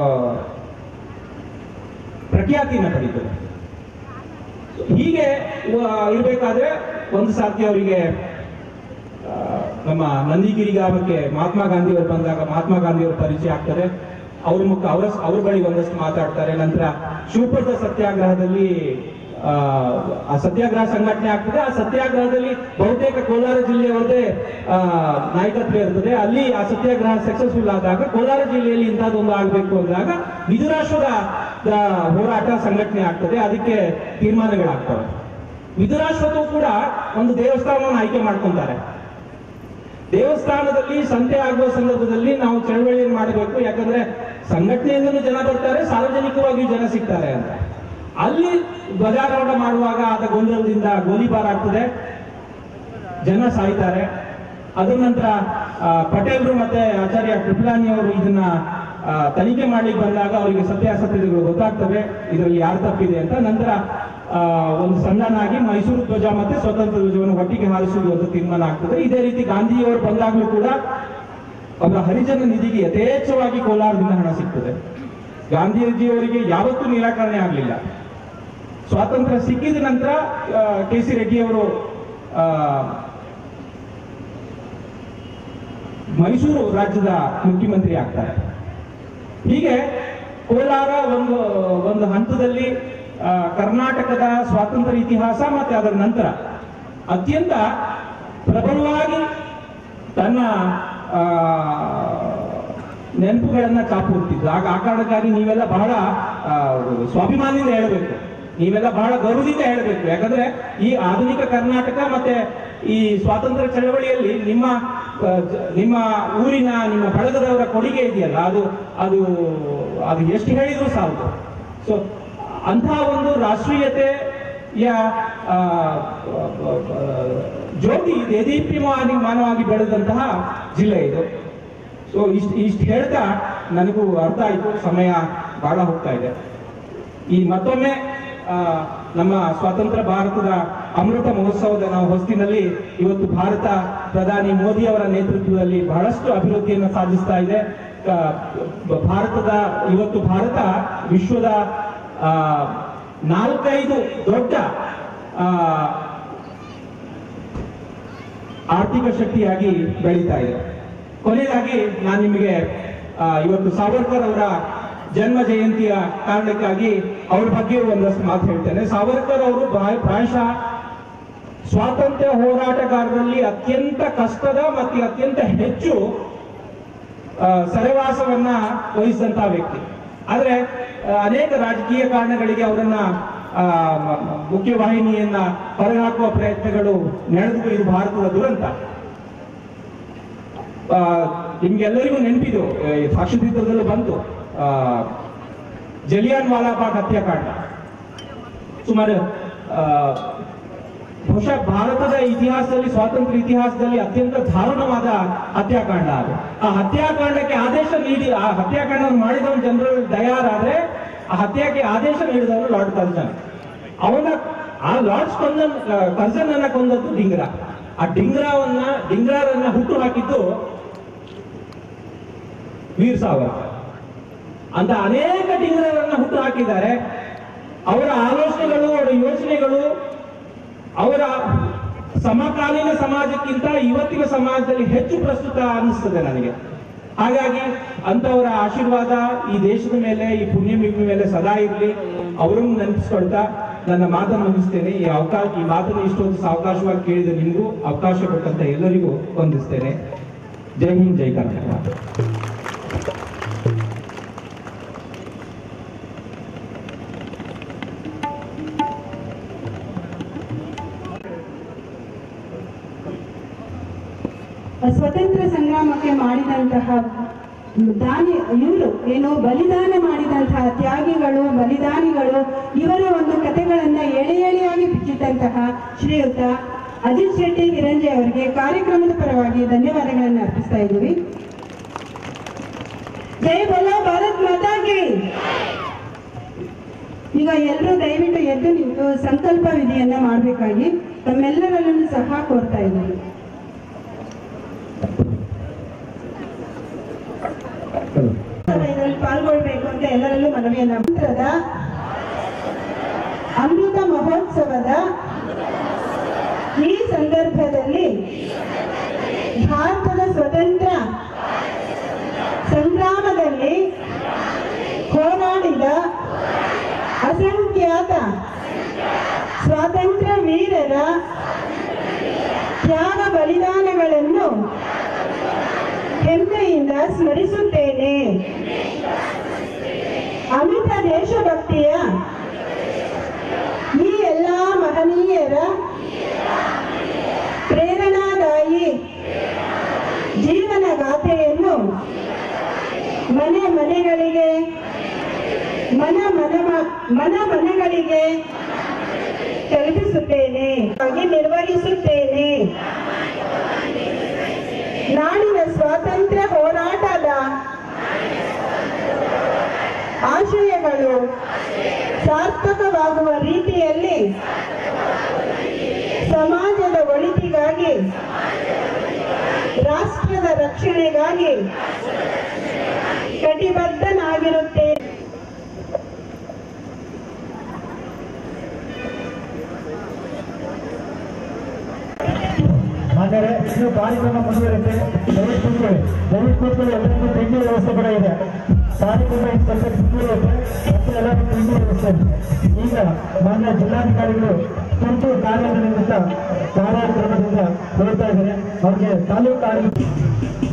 ಪ್ರಖ್ಯಾತಿಯನ್ನು ಪಡೀತದೆ ಹೀಗೆ ವ- ಇರ್ಬೇಕಾದ್ರೆ ಒಂದು ಸಾರ್ತಿ ಅವರಿಗೆ ಆ, ನಮ್ಮ ನಂದಿಗಿರಿ ಗ್ರಾಮಕ್ಕೆ ಮಹಾತ್ಮ ಗಾಂಧಿ ಅವರು ಬಂದಾಗ ಮಹಾತ್ಮ ಗಾಂಧಿ ಅವರ ಪರಿಚಯ ಆಗ್ತದೆ ಅವ್ರ ಮುಖ ಅವರ ಅವ್ರ ಬಳಿ ಒಂದಷ್ಟು ಮಾತಾಡ್ತಾರೆ ನಂತರ ಶಿವಪುರದ ಸತ್ಯಾಗ್ರಹದಲ್ಲಿ ಆ, ಆ ಸತ್ಯಾಗ್ರಹ ಸಂಘಟನೆ ಆಗ್ತದೆ ಆ ಸತ್ಯಾಗ್ರಹದಲ್ಲಿ ಬಹುತೇಕ ಕೋಲಾರ ಜಿಲ್ಲೆಯವರದೇ ಆ, ನಾಯಕತ್ವ ಇರ್ತದೆ ಅಲ್ಲಿ ಆ ಸತ್ಯಾಗ್ರಹ ಸಕ್ಸಸ್ಫುಲ್ ಆದಾಗ ಕೋಲಾರ ಜಿಲ್ಲೆಯಲ್ಲಿ ಇಂಥದ್ದೊಂದು ಆಗಬೇಕು ಅಂದಾಗ ವಿಧುರಾಶ್ವದ ದ ಹೋರಾಟ ಸಂಘಟನೆ ಆಗ್ತದೆ ಅದಕ್ಕೆ ತೀರ್ಮಾನಗಳಾಗ್ತವೆ ವಿಧುರಾಶ್ವತವು ಕೂಡ ಒಂದು ದೇವಸ್ಥಾನವನ್ನು ಆಯ್ಕೆ ಮಾಡ್ಕೊಂತಾರೆ ದೇವಸ್ಥಾನದಲ್ಲಿ ಸಂತೆ ಆಗುವ ಸಂದರ್ಭದಲ್ಲಿ ನಾವು ಚಳವಳಿಯನ್ನು ಮಾಡಬೇಕು ಯಾಕಂದ್ರೆ ಸಂಘಟನೆಯಿಂದಲೂ ಜನ ಬರ್ತಾರೆ ಸಾರ್ವಜನಿಕವಾಗಿಯೂ ಜನ ಸಿಗ್ತಾರೆ ಅಂತ ಅಲ್ಲಿ ಧ್ವಜಾರೋಹಣ ಮಾಡುವಾಗ ಆದ ಗೊಂದಲದಿಂದ ಗೋಲಿಬಾರ್ ಆಗ್ತದೆ ಜನ ಸಾಯ್ತಾರೆ ಅದರ ನಂತರ ಆ, ಪಟೇಲ್ರು ಮತ್ತೆ ಆಚಾರ್ಯ ಕೃಪಲಾನಿ ಅವರು ಇದನ್ನ ಆ, ತನಿಖೆ ಮಾಡ್ಲಿಕ್ಕೆ ಬಂದಾಗ ಅವರಿಗೆ ಸತ್ಯಾಸತ್ಯತೆಗಳು ಗೊತ್ತಾಗ್ತವೆ ಇದರಲ್ಲಿ ಯಾರು ತಪ್ಪಿದೆ ಅಂತ ನಂತರ ಆ, ಒಂದು ಸಂಧಾನಾಗಿ ಮೈಸೂರು ಧ್ವಜ ಮತ್ತೆ ಸ್ವತಂತ್ರ ಧ್ವಜವನ್ನು ಒಟ್ಟಿಗೆ ಹಾರಿಸುವುದು ಅಂತ ತೀರ್ಮಾನ ಆಗ್ತದೆ ಇದೇ ರೀತಿ ಗಾಂಧಿಯವರು ಬಂದಾಗಲೂ ಕೂಡ ಅವರ ಹರಿಜನ ನಿಧಿಗೆ ಯಥೇಚ್ಛವಾಗಿ ಕೋಲಾರದಿಂದ ಹಣ ಸಿಗ್ತದೆ ಗಾಂಧೀಜಿಯವರಿಗೆ ಯಾವತ್ತೂ ನಿರಾಕರಣೆ ಆಗಲಿಲ್ಲ ಸ್ವಾತಂತ್ರ್ಯ ಸಿಕ್ಕಿದ ನಂತರ ಕೆ ಸಿ ರೆಡ್ಡಿಯವರು ಆ, ಮೈಸೂರು ರಾಜ್ಯದ ಮುಖ್ಯಮಂತ್ರಿ ಆಗ್ತಾರೆ ಹೀಗೆ ಕೋಲಾರ ಒಂದು ಒಂದು ಹಂತದಲ್ಲಿ ಆ, ಕರ್ನಾಟಕದ ಸ್ವಾತಂತ್ರ್ಯ ಇತಿಹಾಸ ಮತ್ತೆ ಅದರ ನಂತರ ಅತ್ಯಂತ ಪ್ರಬಲವಾಗಿ ತನ್ನ ಆ, ನೆನಪುಗಳನ್ನ ಚಾಪುತ್ತಿದ್ದು ಆಗ ಆ ಕಾರಣಕ್ಕಾಗಿ ನೀವೆಲ್ಲ ಬಹಳ ಆ, ಸ್ವಾಭಿಮಾನದಿಂದ ಹೇಳಬೇಕು ನೀವೆಲ್ಲ ಬಹಳ ಗೌರವದಿಂದ ಹೇಳಬೇಕು ಯಾಕಂದ್ರೆ ಈ ಆಧುನಿಕ ಕರ್ನಾಟಕ ಮತ್ತೆ ಈ ಸ್ವಾತಂತ್ರ್ಯ ಚಳವಳಿಯಲ್ಲಿ ನಿಮ್ಮ ಆ, ಜ- ನಿಮ್ಮ ಊರಿನ ನಿಮ್ಮ ಬಳಗದವರ ಕೊಡುಗೆ ಇದೆಯಲ್ಲ ಅದು ಅದು ಅದು ಎಷ್ಟು ಹೇಳಿದ್ರು ಸಾಲದು ಸೊ ಅಂತಹ ಒಂದು ರಾಷ್ಟ್ರೀಯತೆಯ ಆ, ಆ, ಆ, ಜ್ಯೋತಿ ದೇದೀಪ್ಯಮಾನಿ ಮಾನವಾಗಿ ಬೆಳೆದಂತಹ ಜಿಲ್ಲೆ ಇದು ಸೊ ಇಷ್ಟು ಇಷ್ಟು ಹೇಳ್ತಾ ನನಗೂ ಅರ್ಥ ಆಯಿತು ಸಮಯ ಬಹಳ ಹೋಗ್ತಾ ಇದೆ ಈ ಮತ್ತೊಮ್ಮೆ ಆ, ನಮ್ಮ ಸ್ವಾತಂತ್ರ್ಯ ಭಾರತದ ಅಮೃತ ಮಹೋತ್ಸವದ ನಾವು ಹೊಸ್ತಿನಲ್ಲಿ ಇವತ್ತು ಭಾರತ ಪ್ರಧಾನಿ ಮೋದಿ ಅವರ ನೇತೃತ್ವದಲ್ಲಿ ಬಹಳಷ್ಟು ಅಭಿವೃದ್ಧಿಯನ್ನು ಸಾಧಿಸ್ತಾ ಇದೆ ಆ, ಬ- ಭಾರತದ ಇವತ್ತು ಭಾರತ ವಿಶ್ವದ ಆ, ನಾಲ್ಕೈದು ದೊಡ್ಡ ಆ, ಆರ್ಥಿಕ ಶಕ್ತಿಯಾಗಿ ಬೆಳೀತಾ ಇದೆ ಕೊನೆಯದಾಗಿ ನಾನು ನಿಮಗೆ ಆ, ಇವತ್ತು ಸಾವರ್ಕರ್ ಅವರ ಜನ್ಮ ಜಯಂತಿಯ ಕಾರಣಕ್ಕಾಗಿ ಅವ್ರ ಬಗ್ಗೆ ಒಂದಷ್ಟು ಮಾತು ಹೇಳ್ತೇನೆ ಸಾವರ್ಕರ್ ಅವರು ಪ್ರಾಯ- ಪ್ರಾಯಶಃ ಸ್ವಾತಂತ್ರ್ಯ ಹೋರಾಟಗಾರರಲ್ಲಿ ಅತ್ಯಂತ ಕಷ್ಟದ ಮತ್ತು ಅತ್ಯಂತ ಹೆಚ್ಚು ಆ, ಸೆರೆವಾಸವನ್ನ ವಹಿಸಿದಂತಹ ವ್ಯಕ್ತಿ ಆದರೆ ಆ, ಅನೇಕ ರಾಜಕೀಯ ಕಾರಣಗಳಿಗೆ ಅವರನ್ನ ಆ, ಮ- ಮುಖ್ಯವಾಹಿನಿಯನ್ನ ಹೊರಹಾಕುವ ಪ್ರಯತ್ನಗಳು ನಡೆದು ಇದು ಭಾರತದ ದುರಂತ ಆ, ನಿಮ್ಗೆಲ್ಲರಿಗೂ ನೆನಪಿದು ಆ, ಈ ಸಾಕ್ಷ್ಯಚಿತ್ರದಲ್ಲೂ ಬಂತು ಆ, ಜಲಿಯಾನ್ ವಾಲಾಬಾಗ್ ಹತ್ಯಾಕಾಂಡ ಸುಮಾರು ಆ, ಬಹುಶಃ ಭಾರತದ ಇತಿಹಾಸದಲ್ಲಿ ಸ್ವಾತಂತ್ರ್ಯ ಇತಿಹಾಸದಲ್ಲಿ ಅತ್ಯಂತ ದಾರುಣವಾದ ಹತ್ಯಾಕಾಂಡ ಅದು ಆ ಹತ್ಯಾಕಾಂಡಕ್ಕೆ ಆದೇಶ ನೀಡಿ ಆ ಹತ್ಯಾಕಾಂಡ ಮಾಡಿದವನು ಜನರಲ್ ದಯಾರಾದ್ರೆ ಆ ಹತ್ಯೆಗೆ ಆದೇಶ ನೀಡಿದವನು ಲಾರ್ಡ್ ಕರ್ಜನ್ ಅವನ ಆ ಲಾರ್ಡ್ಸ್ ಕೊಂದನ್ ಕರ್ಜನ್ ಅನ್ನ ಕೊಂದದ್ದು ಡಿಂಗ್ರಾ ಆ ಡಿಂಗ್ರಾವನ್ನ ಡಿಂಗ್ರಾರನ್ನ ಹುಟ್ಟು ಹಾಕಿದ್ದು ವೀರ್ ಸಾವರ್ಕರ್ ಅಂತ ಅನೇಕ ಡಿಂಗ್ರರನ್ನ ಹುಟ್ಟು ಹಾಕಿದ್ದಾರೆ ಅವರ ಆಲೋಚನೆಗಳು ಅವರ ಯೋಚನೆಗಳು ಅವರ ಸಮಕಾಲೀನ ಸಮಾಜಕ್ಕಿಂತ ಇವತ್ತಿನ ಸಮಾಜದಲ್ಲಿ ಹೆಚ್ಚು ಪ್ರಸ್ತುತ ಅನಿಸ್ತದೆ ನನಗೆ ಹಾಗಾಗಿ ಅಂತವರ ಆಶೀರ್ವಾದ ಈ ದೇಶದ ಮೇಲೆ ಈ ಪುಣ್ಯಭೂಮಿ ಮೇಲೆ ಸದಾ ಇರಲಿ ಅವರನ್ನು ನೆನಪಿಸ್ಕೊಳ್ತಾ ನನ್ನ ಮಾತನ್ನು ಮುಗಿಸ್ತೇನೆ ಈ ಅವಕಾಶ ಈ ಮಾತನ್ನು ಇಷ್ಟೊಂದು ಸಾವಕಾಶವಾಗಿ ಕೇಳಿದ ನಿಮಗೂ ಅವಕಾಶ ಕೊಟ್ಟಂತ ಎಲ್ಲರಿಗೂ ವಂದಿಸ್ತೇನೆ ಜೈ ಹಿಂದ್ ಜೈ ಕರ್ನಾಟಕ
ಸ್ವತಂತ್ರ ಸಂಗ್ರಾಮಕ್ಕೆ ಮಾಡಿದಂತಹ ದಾನಿ ಇವರು ಏನು ಬಲಿದಾನ ಮಾಡಿದಂತಹ ತ್ಯಾಗಿಗಳು ಬಲಿದಾನಿಗಳು ಇವರ ಒಂದು ಕಥೆಗಳನ್ನ ಎಳೆ ಎಳೆಯಾಗಿ ಬಿಚ್ಚಿಟ್ಟಂತಹ ಶ್ರೀಯುತ ಅಜಿತ್ ಶೆಟ್ಟಿ ಕಿರಂಜಿ ಅವರಿಗೆ ಕಾರ್ಯಕ್ರಮದ ಪರವಾಗಿ ಧನ್ಯವಾದಗಳನ್ನು ಅರ್ಪಿಸ್ತಾ ಇದ್ದೀವಿ ಜೈ ಬೋಲೋ ಭಾರತ್ ಮಾತಾ ಕಿ ಈಗ ಎಲ್ಲರೂ ದಯವಿಟ್ಟು ಎದ್ದು ನಿಂತು ಸಂಕಲ್ಪ ವಿಧಿಯನ್ನ ಮಾಡಬೇಕಾಗಿ ತಮ್ಮೆಲ್ಲರಲ್ಲೂ ಸಹ ಕೋರ್ತಾ ಇದ್ದೀವಿ ಇದರಲ್ಲಿ ಪಾಲ್ಗೊಳ್ಬೇಕು ಅಂತ ಎಲ್ಲರಲ್ಲೂ ಮನವಿಯನ್ನ ಮಂತ್ರದ ಅಮೃತ ಮಹೋತ್ಸವದ ಈ ಸಂದರ್ಭದಲ್ಲಿ ಭಾರತದ ಸ್ವತಂತ್ರ ಸಂಗ್ರಾಮದಲ್ಲಿ ಹೋರಾಡಿದ ಅಸಂಖ್ಯಾತ ಸ್ವಾತಂತ್ರ್ಯ ವೀರರ ತ್ಯಾಗ ಬಲಿದಾನಗಳನ್ನು ಹೆಮ್ಮೆಯಿಂದ ಸ್ಮರಿಸುತ್ತೇನೆ ಅಮಿತ ದೇಶಭಕ್ತಿಯ ಈ ಎಲ್ಲ ಮಹನೀಯರ ಪ್ರೇರಣಾದಾಯಿ ಜೀವನ ಗಾಥೆಯನ್ನು ಮನೆ ಮನೆಗಳಿಗೆ ಮನ ಮನ ಮನ ಮನಗಳಿಗೆ ತಲುಪಿಸುತ್ತೇನೆ ಹಾಗೆ ನಿರ್ವಹಿಸುತ್ತೇನೆ ನಾಡಿನ ಸ್ವಾತಂತ್ರ್ಯ ಹೋರಾಟದ ಆಶಯಗಳು ಸಾರ್ಥಕವಾಗುವ ರೀತಿಯಲ್ಲಿ ಸಮಾಜದ ಒಳಿತಿಗಾಗಿ ರಾಷ್ಟ್ರದ ರಕ್ಷಣೆಗಾಗಿ ಕಟಿಬದ್ಧನಾಗಿರುತ್ತೇನೆ
ಮಾನ್ಯರೇ ಇನ್ನು ಕಾರ್ಯಕ್ರಮ ಮುಂದುವರಿಯುತ್ತೆ ದಯವಿಟ್ಟು ಕೂತ್ಕೊಳ್ಳಿ ದಯವಿಟ್ಟು ಕೂತ್ಕೊಳ್ಳಿ ಎಲ್ಲರಿಗೂ ತಿಂಡಿ ವ್ಯವಸ್ಥೆ ಕೂಡ ಇದೆ ಕಾರ್ಯಕ್ರಮ ಇನ್ನು ಸ್ವಲ್ಪ ಮುಂದುವರಿಯುತ್ತೆ ಮತ್ತೆ ಎಲ್ಲರಿಗೂ ತಿಂಡಿ ವ್ಯವಸ್ಥೆ ಇದೆ ಈಗ ಮಾನ್ಯ ಜಿಲ್ಲಾಧಿಕಾರಿಗಳು ತುರ್ತು ಕಾರ್ಯದ ನಿಮಿತ್ತ ಕಾರ್ಯಕ್ರಮದಿಂದ ಹೊರಡ್ತಾ ಇದ್ದಾರೆ ಅವ್ರಿಗೆ ತಾಲೂಕು ಆಡಳಿತ